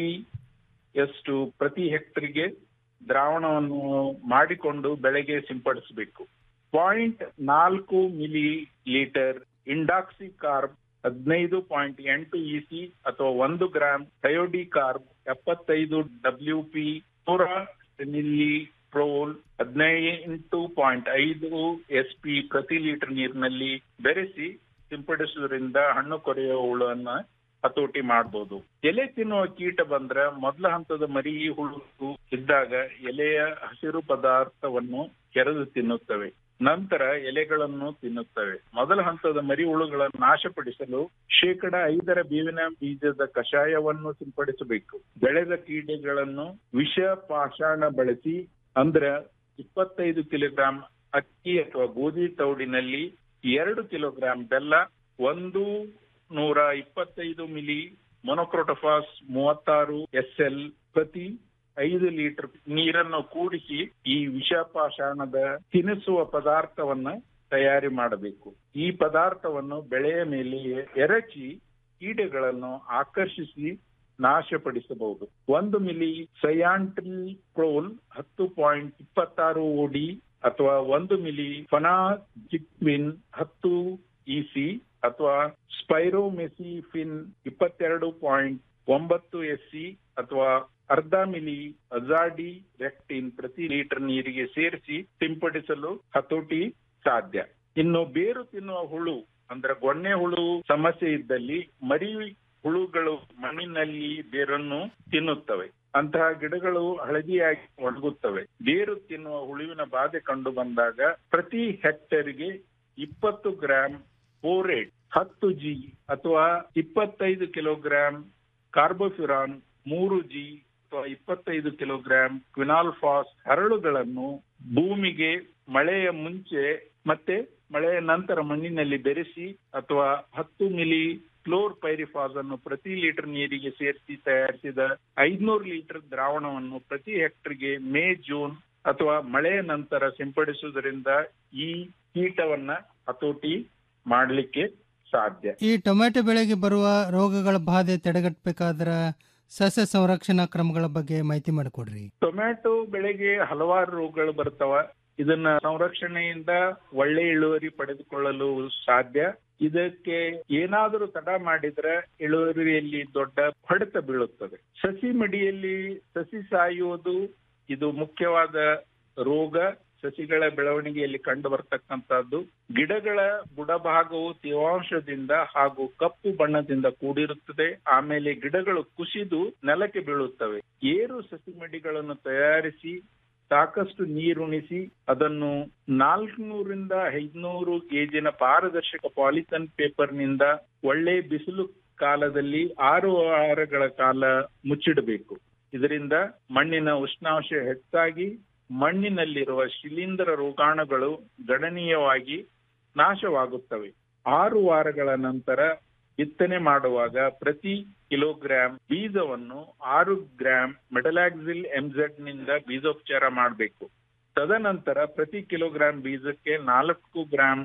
ಎಷ್ಟು ಪ್ರತಿ ಹೆಕ್ಟರ್ಗೆ ದ್ರಾವಣವನ್ನು ಮಾಡಿಕೊಂಡು ಬೆಳೆಗೆ ಸಿಂಪಡಿಸಬೇಕು ಪಾಯಿಂಟ್ ನಾಲ್ಕು ಮಿಲಿ ಲೀಟರ್ ಇಂಡಾಕ್ಸಿ ಕಾರ್ಬ್ ಹದಿನೈದು ಪಾಯಿಂಟ್ ಎಂಟು ಇಸಿ ಅಥವಾ ಒಂದು ಗ್ರಾಂ ಥಯೋಡಿ ಕಾರ್ಬ್ ಎಪ್ಪತ್ತೈದು ಡಬ್ಲ್ಯೂ ಪಿ ನೂರ ಮಿಲಿ ಪ್ರೋಲ್ ಹದಿನೈದು ಪಾಯಿಂಟ್ ಐದು ಎಸ್ ಪಿ ಪ್ರತಿ ಲೀಟರ್ ನೀರಿನಲ್ಲಿ ಬೆರೆಸಿ ಸಿಂಪಡಿಸುವುದರಿಂದ ಹಣ್ಣು ಕೊರೆಯುವ ಹುಳನ್ನ ಹತೋಟಿ ಮಾಡಬಹುದು ಎಲೆ ತಿನ್ನುವ ಕೀಟ ಬಂದ್ರೆ ಮೊದಲ ಹಂತದ ಮರಿ ಹುಳು ಇದ್ದಾಗ ಎಲೆಯ ಹಸಿರು ಪದಾರ್ಥವನ್ನು ಕೆರೆದು ತಿನ್ನುತ್ತವೆ ನಂತರ ಎಲೆಗಳನ್ನು ತಿನ್ನುತ್ತವೆ ಮೊದಲ ಹಂತದ ಮರಿ ಹುಳುಗಳನ್ನು ನಾಶಪಡಿಸಲು ಶೇಕಡ ಐದರ ಬೇವಿನ ಬೀಜದ ಕಷಾಯವನ್ನು ಸಿಂಪಡಿಸಬೇಕು ಬೆಳೆದ ಕೀಟಗಳನ್ನು ವಿಷ ಪಾಷಾಣ ಬಳಸಿ ಅಂದ್ರ ಇಪ್ಪತ್ತೈದು ಕಿಲೋಗ್ರಾಂ ಅಕ್ಕಿ ಅಥವಾ ಗೋಧಿ ತೌಡಿನಲ್ಲಿ ಎರಡು ಕಿಲೋಗ್ರಾಂ ಬೆಲ್ಲ ಒಂದು ನೂರ ಇಪ್ಪತ್ತೈದು ಮಿಲಿ ಮೊನೊಕ್ರೋಟೋಫಾಸ್ ಮೂವತ್ತಾರು ಎಸ್ ಎಲ್ ಪ್ರತಿ ಐದು ಲೀಟರ್ ನೀರನ್ನು ಕೂಡಿಸಿ ಈ ವಿಷಪಾಷಾಣದ ತಿನ್ನಿಸುವ ಪದಾರ್ಥವನ್ನ ತಯಾರಿ ಮಾಡಬೇಕು ಈ ಪದಾರ್ಥವನ್ನು ಬೆಳೆಯ ಮೇಲೆ ಎರಚಿ ಕೀಟಗಳನ್ನು ಆಕರ್ಷಿಸಿ ನಾಶಪಡಿಸಬಹುದು ಒಂದು ಮಿಲಿ ಸಯಾಂಟ್ರಿ ಕ್ರೋಲ್ ಹತ್ತು ಪಾಯಿಂಟ್ ಇಪ್ಪತ್ತಾರು ಓಡಿ ಅಥವಾ ಒಂದು ಮಿಲಿ ಫನಾಜಿಕ್ವಿನ್ ಹತ್ತು ಇಸಿ ಅಥವಾ ಸ್ಪೈರೋಮೆಸಿಫಿನ್ ಇಪ್ಪತ್ತೆರಡು ಪಾಯಿಂಟ್ ಒಂಬತ್ತು ಎಸ್ಸಿ ಅಥವಾ ಅರ್ಧ ಮಿಲಿ ಅಜಾಡಿ ರೆಕ್ಟಿನ್ ಪ್ರತಿ ಲೀಟರ್ ನೀರಿಗೆ ಸೇರಿಸಿ ಸಿಂಪಡಿಸಲು ಹತೋಟಿ ಸಾಧ್ಯ ಇನ್ನು ಬೇರು ತಿನ್ನುವ ಹುಳು ಅಂದ್ರೆ ಗೊಣ್ಣೆ ಹುಳು ಸಮಸ್ಯೆ ಇದ್ದಲ್ಲಿ ಮರಿ ಹುಳುಗಳು ಮಣ್ಣಿನಲ್ಲಿ ಬೇರನ್ನು ತಿನ್ನುತ್ತವೆ ಅಂತಹ ಗಿಡಗಳು ಹಳದಿಯಾಗಿ ಒಣಗುತ್ತವೆ ಬೇರು ತಿನ್ನುವ ಹುಳುವಿನ ಬಾಧೆ ಕಂಡು ಬಂದಾಗ ಪ್ರತಿ ಹೆಕ್ಟರ್ಗೆ ಇಪ್ಪತ್ತು ಗ್ರಾಂ ಬೋರೇಟ್ ಹತ್ತು ಜಿ ಅಥವಾ ಇಪ್ಪತ್ತೈದು ಕಿಲೋಗ್ರಾಂ ಕಾರ್ಬೋಫ್ಯುರಾನ್ ಮೂರು ಜಿ ಅಥವಾ ಇಪ್ಪತ್ತೈದು ಕಿಲೋಗ್ರಾಂ ಕ್ವಿನಾಲ್ಫಾಸ್ ಹರಳುಗಳನ್ನು ಭೂಮಿಗೆ ಮಳೆಯ ಮುಂಚೆ ಮತ್ತೆ ಮಳೆಯ ನಂತರ ಮಣ್ಣಿನಲ್ಲಿ ಬೆರೆಸಿ ಅಥವಾ ಹತ್ತು ಮಿಲಿ ಕ್ಲೋರ್ ಪೈರಿಫಾಸ್ ಅನ್ನು ಪ್ರತಿ ಲೀಟರ್ ನೀರಿಗೆ ಸೇರಿಸಿ ತಯಾರಿಸಿದ ಐದ್ನೂರು ಲೀಟರ್ ದ್ರಾವಣವನ್ನು ಪ್ರತಿ ಹೆಕ್ಟರ್ಗೆ ಮೇ ಜೂನ್ ಅಥವಾ ಮಳೆಯ ನಂತರ ಸಿಂಪಡಿಸುವುದರಿಂದ ಈ ಕೀಟವನ್ನ ಹತೋಟಿ ಮಾಡಲಿಕ್ಕೆ ಸಾಧ್ಯ ಈ ಟೊಮೆಟೊ ಬೆಳೆಗೆ ಬರುವ ರೋಗಗಳ ಬಾಧೆ ತಡೆಗಟ್ಟಬೇಕಾದ್ರ ಸಸ್ಯ ಸಂರಕ್ಷಣಾ ಕ್ರಮಗಳ ಬಗ್ಗೆ ಮಾಹಿತಿ ಮಾಡಿಕೊಡ್ರಿ ಟೊಮ್ಯಾಟೊ ಬೆಳೆಗೆ ಹಲವಾರು ರೋಗಗಳು ಬರ್ತಾವ ಇದನ್ನ ಸಂರಕ್ಷಣೆಯಿಂದ ಒಳ್ಳೆ ಇಳುವರಿ ಪಡೆದುಕೊಳ್ಳಲು ಸಾಧ್ಯ ಇದಕ್ಕೆ ಏನಾದರೂ ತಡ ಮಾಡಿದ್ರೆ ಇಳುವರಿಯಲ್ಲಿ ದೊಡ್ಡ ಹೊಡೆತ ಬೀಳುತ್ತದೆ ಸಸಿ ಮಡಿಯಲ್ಲಿ ಸಸಿ ಸಾಯುವುದು ಇದು ಮುಖ್ಯವಾದ ರೋಗ ಸಸಿಗಳ ಬೆಳವಣಿಗೆಯಲ್ಲಿ ಕಂಡು ಬರ್ತಕ್ಕಂತಹದ್ದು ಗಿಡಗಳ ಬುಡಭಾಗವು ತೇವಾಂಶದಿಂದ ಹಾಗೂ ಕಪ್ಪು ಬಣ್ಣದಿಂದ ಕೂಡಿರುತ್ತದೆ ಆಮೇಲೆ ಗಿಡಗಳು ಕುಸಿದು ನೆಲಕ್ಕೆ ಬೀಳುತ್ತವೆ ಏರು ಸಸಿ ಮಡಿಗಳನ್ನು ತಯಾರಿಸಿ ಸಾಕಷ್ಟು ನೀರುಣಿಸಿ ಅದನ್ನು ನಾಲ್ಕುನೂರಿಂದ ಐದ್ನೂರು ಗೇಜಿನ ಪಾರದರ್ಶಕ ಪಾಲಿಥನ್ ಪೇಪರ್ನಿಂದ ಒಳ್ಳೆ ಬಿಸಿಲು ಕಾಲದಲ್ಲಿ ಆರು ವಾರಗಳ ಕಾಲ ಮುಚ್ಚಿಡಬೇಕು ಇದರಿಂದ ಮಣ್ಣಿನ ಉಷ್ಣಾಂಶ ಹೆಚ್ಚಾಗಿ ಮಣ್ಣಿನಲ್ಲಿರುವ ಶಿಲೀಂಧ್ರ ರೋಗಾಣುಗಳು ಗಣನೀಯವಾಗಿ ನಾಶವಾಗುತ್ತವೆ ಆರು ವಾರಗಳ ನಂತರ ಬಿತ್ತನೆ ಮಾಡುವಾಗ ಪ್ರತಿ ಕಿಲೋಗ್ರಾಂ ಬೀಜವನ್ನು ಆರು ಗ್ರಾಂ ಮೆಟಲಾಕ್ಸಿಲ್ ಎಂಜೆಡ್ ನಿಂದ ಬೀಜೋಪಚಾರ ಮಾಡಬೇಕು ತದನಂತರ ಪ್ರತಿ ಕಿಲೋಗ್ರಾಂ ಬೀಜಕ್ಕೆ ನಾಲ್ಕು ಗ್ರಾಂ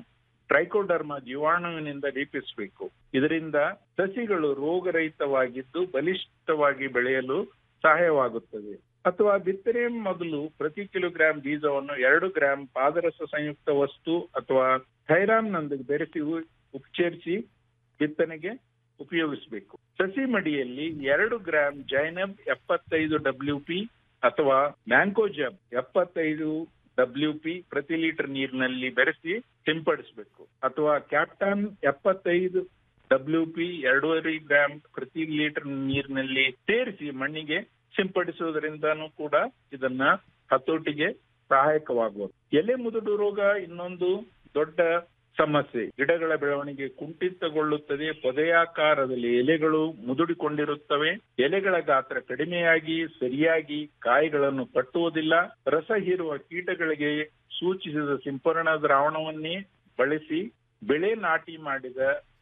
ಟ್ರೈಕೋಡರ್ಮ ಜೀವಾಣುವಿನಿಂದ ದೀಪಿಸಬೇಕು ಇದರಿಂದ ಸಸಿಗಳು ರೋಗರಹಿತವಾಗಿದ್ದು ಬಲಿಷ್ಠವಾಗಿ ಬೆಳೆಯಲು ಸಹಾಯವಾಗುತ್ತದೆ ಅಥವಾ ಬಿತ್ತನೆ ಮೊದಲು ಪ್ರತಿ ಕಿಲೋಗ್ರಾಂ ಬೀಜವನ್ನು ಎರಡು ಗ್ರಾಂ ಪಾದರಸ ಸಂಯುಕ್ತ ವಸ್ತು ಅಥವಾ ಥೈರಾಮ್ನೊಂದಿಗೆ ಬೆರೆಸಿ ಉ- ಉಪಚರಿಸಿ ಬಿತ್ತನೆಗೆ ಉಪಯೋಗಿಸಬೇಕು ಸಸಿ ಮಡಿಯಲ್ಲಿ ಎರಡು ಗ್ರಾಂ ಜೈನಬ್ ಎಪ್ಪತ್ತೈದು ಡಬ್ಲ್ಯೂ ಪಿ ಅಥವಾ ಮ್ಯಾಂಕೋಜಬ್ ಎಪ್ಪತ್ತೈದು ಡಬ್ಲ್ಯೂ ಪಿ ಪ್ರತಿ ಲೀಟರ್ ನೀರಿನಲ್ಲಿ ಬೆರೆಸಿ ಸಿಂಪಡಿಸಬೇಕು ಅಥವಾ ಕ್ಯಾಪ್ಟಾನ್ ಎಪ್ಪತ್ತೈದು ಡಬ್ಲ್ಯೂ ಪಿ ಎರಡೂವರೆ ಗ್ರಾಂ ಪ್ರತಿ ಲೀಟರ್ ನೀರಿನಲ್ಲಿ ಸೇರಿಸಿ ಮಣ್ಣಿಗೆ ಸಿಂಪಡಿಸುವುದರಿಂದನೂ ಕೂಡ ಇದನ್ನ ಹತೋಟಿಗೆ ಸಹಾಯಕವಾಗುವುದು ಎಲೆ ಮುದುಡು ರೋಗ ಇನ್ನೊಂದು ದೊಡ್ಡ ಸಮಸ್ಯೆ ಗಿಡಗಳ ಬೆಳವಣಿಗೆ ಕುಂಠಿತಗೊಳ್ಳುತ್ತದೆ ಪೊದೆಯಾಕಾರದಲ್ಲಿ ಎಲೆಗಳು ಮುದುಡಿಕೊಂಡಿರುತ್ತವೆ ಎಲೆಗಳ ಗಾತ್ರ ಕಡಿಮೆಯಾಗಿ ಸರಿಯಾಗಿ ಕಾಯಿಗಳನ್ನು ಕಟ್ಟುವುದಿಲ್ಲ ರಸ ಹೀರುವ ಕೀಟಗಳಿಗೆ ಸೂಚಿಸಿದ ಸಿಂಪರಣಾ ದ್ರಾವಣವನ್ನೇ ಬಳಸಿ ಬೆಳೆ ನಾಟಿ ಮಾಡಿದ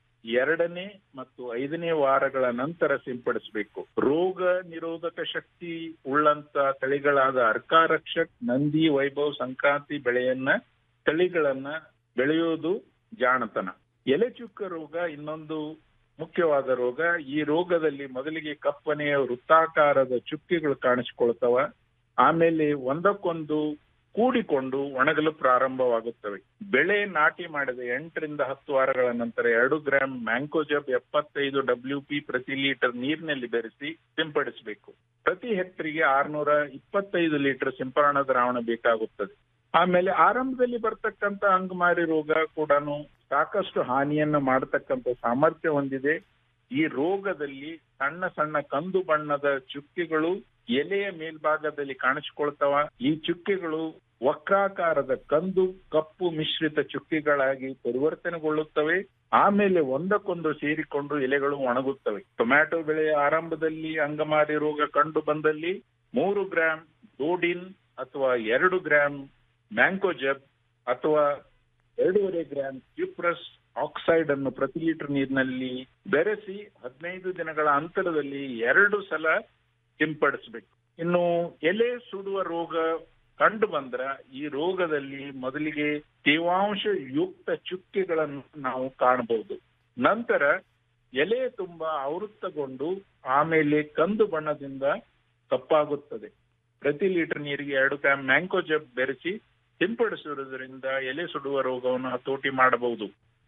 ಎರಡನೇ ಮತ್ತು ಐದನೇ ವಾರಗಳ ನಂತರ ಸಿಂಪಡಿಸಬೇಕು ರೋಗ ನಿರೋಧಕ ಶಕ್ತಿ ಉಳ್ಳಂತ ತಳಿಗಳಾದ ಅರ್ಕಾರಕ್ಷಕ್ ನಂದಿ ವೈಭವ್ ಸಂಕ್ರಾಂತಿ ಬೆಳೆಯನ್ನ ತಳಿಗಳನ್ನ ಬೆಳೆಯೋದು ಜಾಣತನ ಎಲೆ ಚುಕ್ಕ ರೋಗ ಇನ್ನೊಂದು ಮುಖ್ಯವಾದ ರೋಗ ಈ ರೋಗದಲ್ಲಿ ಮೊದಲಿಗೆ ಕಪ್ಪನೆಯ ವೃತ್ತಾಕಾರದ ಚುಕ್ಕೆಗಳು ಕಾಣಿಸಿಕೊಳ್ತವ ಆಮೇಲೆ ಒಂದಕ್ಕೊಂದು ಕೂಡಿಕೊಂಡು ಒಣಗಲು ಪ್ರಾರಂಭವಾಗುತ್ತವೆ ಬೆಳೆ ನಾಟಿ ಮಾಡಿದ ಎಂಟರಿಂದ ಹತ್ತು ವಾರಗಳ ನಂತರ ಎರಡು ಗ್ರಾಂ ಮ್ಯಾಂಕೋಜಬ್ ಎಪ್ಪತ್ತೈದು ಡಬ್ಲ್ಯೂ ಪಿ ಪ್ರತಿ ಲೀಟರ್ ನೀರಿನಲ್ಲಿ ಬೆರೆಸಿ ಸಿಂಪಡಿಸಬೇಕು ಪ್ರತಿ ಹೆಕ್ಟರಿಗೆ ಆರ್ನೂರ ಇಪ್ಪತ್ತೈದು ಲೀಟರ್ ಸಿಂಪರಣಾ ದ್ರಾವಣ ಬೇಕಾಗುತ್ತದೆ ಆಮೇಲೆ ಆರಂಭದಲ್ಲಿ ಬರ್ತಕ್ಕಂತ ಅಂಗಮಾರಿ ರೋಗ ಕೂಡ ಸಾಕಷ್ಟು ಹಾನಿಯನ್ನ ಮಾಡತಕ್ಕಂತ ಸಾಮರ್ಥ್ಯ ಹೊಂದಿದೆ ಈ ರೋಗದಲ್ಲಿ ಸಣ್ಣ ಸಣ್ಣ ಕಂದು ಬಣ್ಣದ ಚುಕ್ಕೆಗಳು ಎಲೆಯ ಮೇಲ್ಭಾಗದಲ್ಲಿ ಕಾಣಿಸಿಕೊಳ್ತವ ಈ ಚುಕ್ಕೆಗಳು ವಕ್ರಾಕಾರದ ಕಂದು ಕಪ್ಪು ಮಿಶ್ರಿತ ಚುಕ್ಕೆಗಳಾಗಿ ಪರಿವರ್ತನೆಗೊಳ್ಳುತ್ತವೆ ಆಮೇಲೆ ಒಂದಕ್ಕೊಂದು ಸೇರಿಕೊಂಡು ಎಲೆಗಳು ಒಣಗುತ್ತವೆ ಟೊಮ್ಯಾಟೊ ಬೆಳೆಯ ಆರಂಭದಲ್ಲಿ ಅಂಗಮಾರಿ ರೋಗ ಕಂಡು ಬಂದಲ್ಲಿ ಮೂರು ಗ್ರಾಂ ಡೋಡಿನ್ ಅಥವಾ ಎರಡು ಗ್ರಾಂ ಮ್ಯಾಂಕೋಜಬ್ ಅಥವಾ ಎರಡೂವರೆ ಗ್ರಾಂ ಕ್ಯೂಪ್ರಸ್ ಆಕ್ಸೈಡ್ ಅನ್ನು ಪ್ರತಿ ಲೀಟರ್ ನೀರಿನಲ್ಲಿ ಬೆರೆಸಿ ಹದಿನೈದು ದಿನಗಳ ಅಂತರದಲ್ಲಿ ಎರಡು ಸಲ ಸಿಂಪಡಿಸಬೇಕು ಇನ್ನು ಎಲೆ ಸುಡುವ ರೋಗ ಕಂಡು ಬಂದ್ರ ಈ ರೋಗದಲ್ಲಿ ಮೊದಲಿಗೆ ತೇವಾಂಶ ಯುಕ್ತ ಚುಕ್ಕೆಗಳನ್ನು ನಾವು ಕಾಣಬಹುದು ನಂತರ ಎಲೆ ತುಂಬಾ ಆವೃತ್ತಗೊಂಡು ಆಮೇಲೆ ಕಂದು ಬಣ್ಣದಿಂದ ಕಪ್ಪಾಗುತ್ತದೆ ಪ್ರತಿ ಲೀಟರ್ ನೀರಿಗೆ ಎರಡು ಗ್ರಾಂ ಮ್ಯಾಂಕೋಜಬ್ ಬೆರೆಸಿ ಸಿಂಪಡಿಸುವುದರಿಂದ ಎಲೆ ಸುಡುವ ರೋಗವನ್ನು ಹತೋಟಿ ಮಾಡಬಹುದು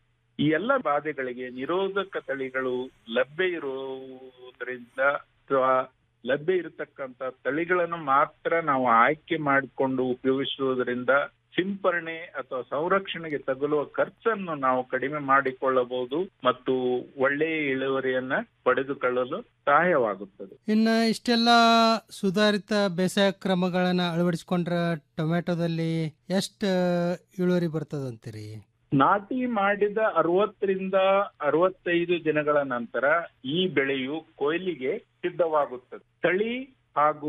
ಈ ಎಲ್ಲ ಬಾಧೆಗಳಿಗೆ ನಿರೋಧಕ ತಳಿಗಳು ಲಭ್ಯ ಇರುವುದರಿಂದ ಅಥವಾ ಲಭ್ಯ ಇರತಕ್ಕಂತ ತಳಿಗಳನ್ನು ಮಾತ್ರ ನಾವು ಆಯ್ಕೆ ಮಾಡಿಕೊಂಡು ಉಪಯೋಗಿಸುವುದರಿಂದ ಸಿಂಪರಣೆ ಅಥವಾ ಸಂರಕ್ಷಣೆಗೆ ತಗುಲುವ ಖರ್ಚನ್ನು ನಾವು ಕಡಿಮೆ ಮಾಡಿಕೊಳ್ಳಬಹುದು ಮತ್ತು ಒಳ್ಳೆಯ ಇಳುವರಿಯನ್ನ ಪಡೆದುಕೊಳ್ಳಲು ಸಹಾಯವಾಗುತ್ತದೆ ಇನ್ನ ಇಷ್ಟೆಲ್ಲ ಸುಧಾರಿತ ಬೇಸಾಯ ಕ್ರಮಗಳನ್ನ ಅಳವಡಿಸಿಕೊಂಡ್ರ ಟೊಮೆಟೊದಲ್ಲಿ ಎಷ್ಟು ಇಳುವರಿ ಬರ್ತದಂತೀರಿ ನಾಟಿ ಮಾಡಿದ ಅರವತ್ತರಿಂದ ಅರವತ್ತೈದು ದಿನಗಳ ನಂತರ ಈ ಬೆಳೆಯು ಕೊಯ್ಲಿಗೆ ಸಿದ್ಧವಾಗುತ್ತದೆ ತಳಿ ಹಾಗೂ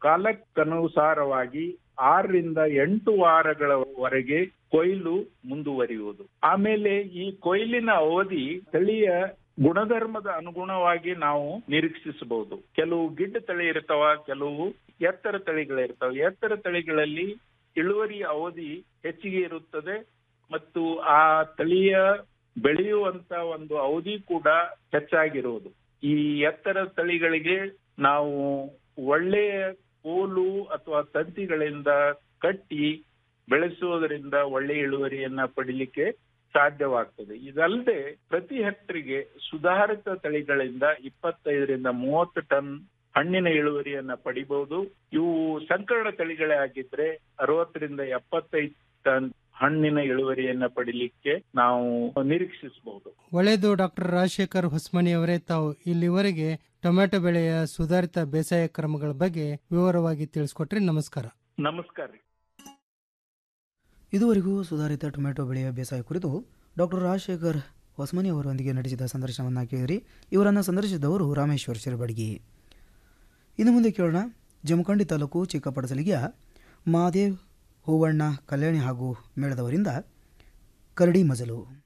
ಕಾಲಕ್ಕನುಸಾರವಾಗಿ ಆರರಿಂದ ಎಂಟು ವಾರಗಳವರೆಗೆ ಕೊಯ್ಲು ಮುಂದುವರಿಯುವುದು ಆಮೇಲೆ ಈ ಕೊಯ್ಲಿನ ಅವಧಿ ತಳಿಯ ಗುಣಧರ್ಮದ ಅನುಗುಣವಾಗಿ ನಾವು ನಿರೀಕ್ಷಿಸಬಹುದು ಕೆಲವು ಗಿಡ್ಡ ತಳಿ ಇರ್ತಾವ ಕೆಲವು ಎತ್ತರ ತಳಿಗಳಿರ್ತಾವ ಎತ್ತರ ತಳಿಗಳಲ್ಲಿ ಇಳುವರಿ ಅವಧಿ ಹೆಚ್ಚಿಗೆ ಇರುತ್ತದೆ ಮತ್ತು ಆ ತಳಿಯ ಬೆಳೆಯುವಂತ ಒಂದು ಅವಧಿ ಕೂಡ ಹೆಚ್ಚಾಗಿರುವುದು ಈ ಎತ್ತರ ತಳಿಗಳಿಗೆ ನಾವು ಒಳ್ಳೆಯ ಕೋಲು ಅಥವಾ ತಂತಿಗಳಿಂದ ಕಟ್ಟಿ ಬೆಳೆಸುವುದರಿಂದ ಒಳ್ಳೆಯ ಇಳುವರಿಯನ್ನ ಪಡಿಲಿಕ್ಕೆ ಸಾಧ್ಯವಾಗ್ತದೆ ಇದಲ್ಲದೆ ಪ್ರತಿ ಹೆಕ್ಟರ್ಗೆ ಸುಧಾರಿತ ತಳಿಗಳಿಂದ ಇಪ್ಪತ್ತೈದರಿಂದ ಮೂವತ್ತು ಟನ್ ಹಣ್ಣಿನ ಇಳುವರಿಯನ್ನ ಪಡಿಬಹುದು ಇವು ಸಂಕರಣ ತಳಿಗಳೇ ಆಗಿದ್ರೆ ಅರವತ್ತರಿಂದ ಎಪ್ಪತ್ತೈದು ಟನ್ ಹಣ್ಣಿನ ಇಳುವರಿಯನ್ನ ಪಡಿಲಿಕ್ಕೆ ನಾವು ನಿರೀಕ್ಷಿಸಬಹುದು ಒಳ್ಳೆಯದು ಡಾಕ್ಟರ್ ರಾಜಶೇಖರ್ ಹೊಸ್ಮನಿ ಅವರೇ ತಾವು ಇಲ್ಲಿವರೆಗೆ ಟೊಮೆಟೊ ಬೆಳೆಯ ಸುಧಾರಿತ ಬೇಸಾಯ ಕ್ರಮಗಳ ಬಗ್ಗೆ ವಿವರವಾಗಿ ತಿಳಿಸ್ಕೊಟ್ರಿ ನಮಸ್ಕಾರ ನಮಸ್ಕಾರ ರೀ ಇದುವರೆಗೂ ಸುಧಾರಿತ ಟೊಮೆಟೊ ಬೆಳೆಯ ಬೇಸಾಯ ಕುರಿತು ಡಾಕ್ಟರ್ ರಾಜಶೇಖರ್ ಹೊಸ್ಮನಿ ಅವರೊಂದಿಗೆ ನಡೆಸಿದ ಸಂದರ್ಶನವನ್ನು ಕೇಳಿರಿ ಇವರನ್ನು ಸಂದರ್ಶಿಸಿದವರು ರಾಮೇಶ್ವರ್ ಶಿರಬಡಗಿ ಇನ್ನು ಮುಂದೆ ಕೇಳೋಣ ಜಮಖಂಡಿ ತಾಲೂಕು ಚಿಕ್ಕಪಡಸಲಿಗೆಯ ಮಹಾದೇವ್ ಹೂವಣ್ಣ ಕಲ್ಯಾಣಿ ಹಾಗೂ ಮೇಳದವರಿಂದ ಕರಡಿ ಮಜಲು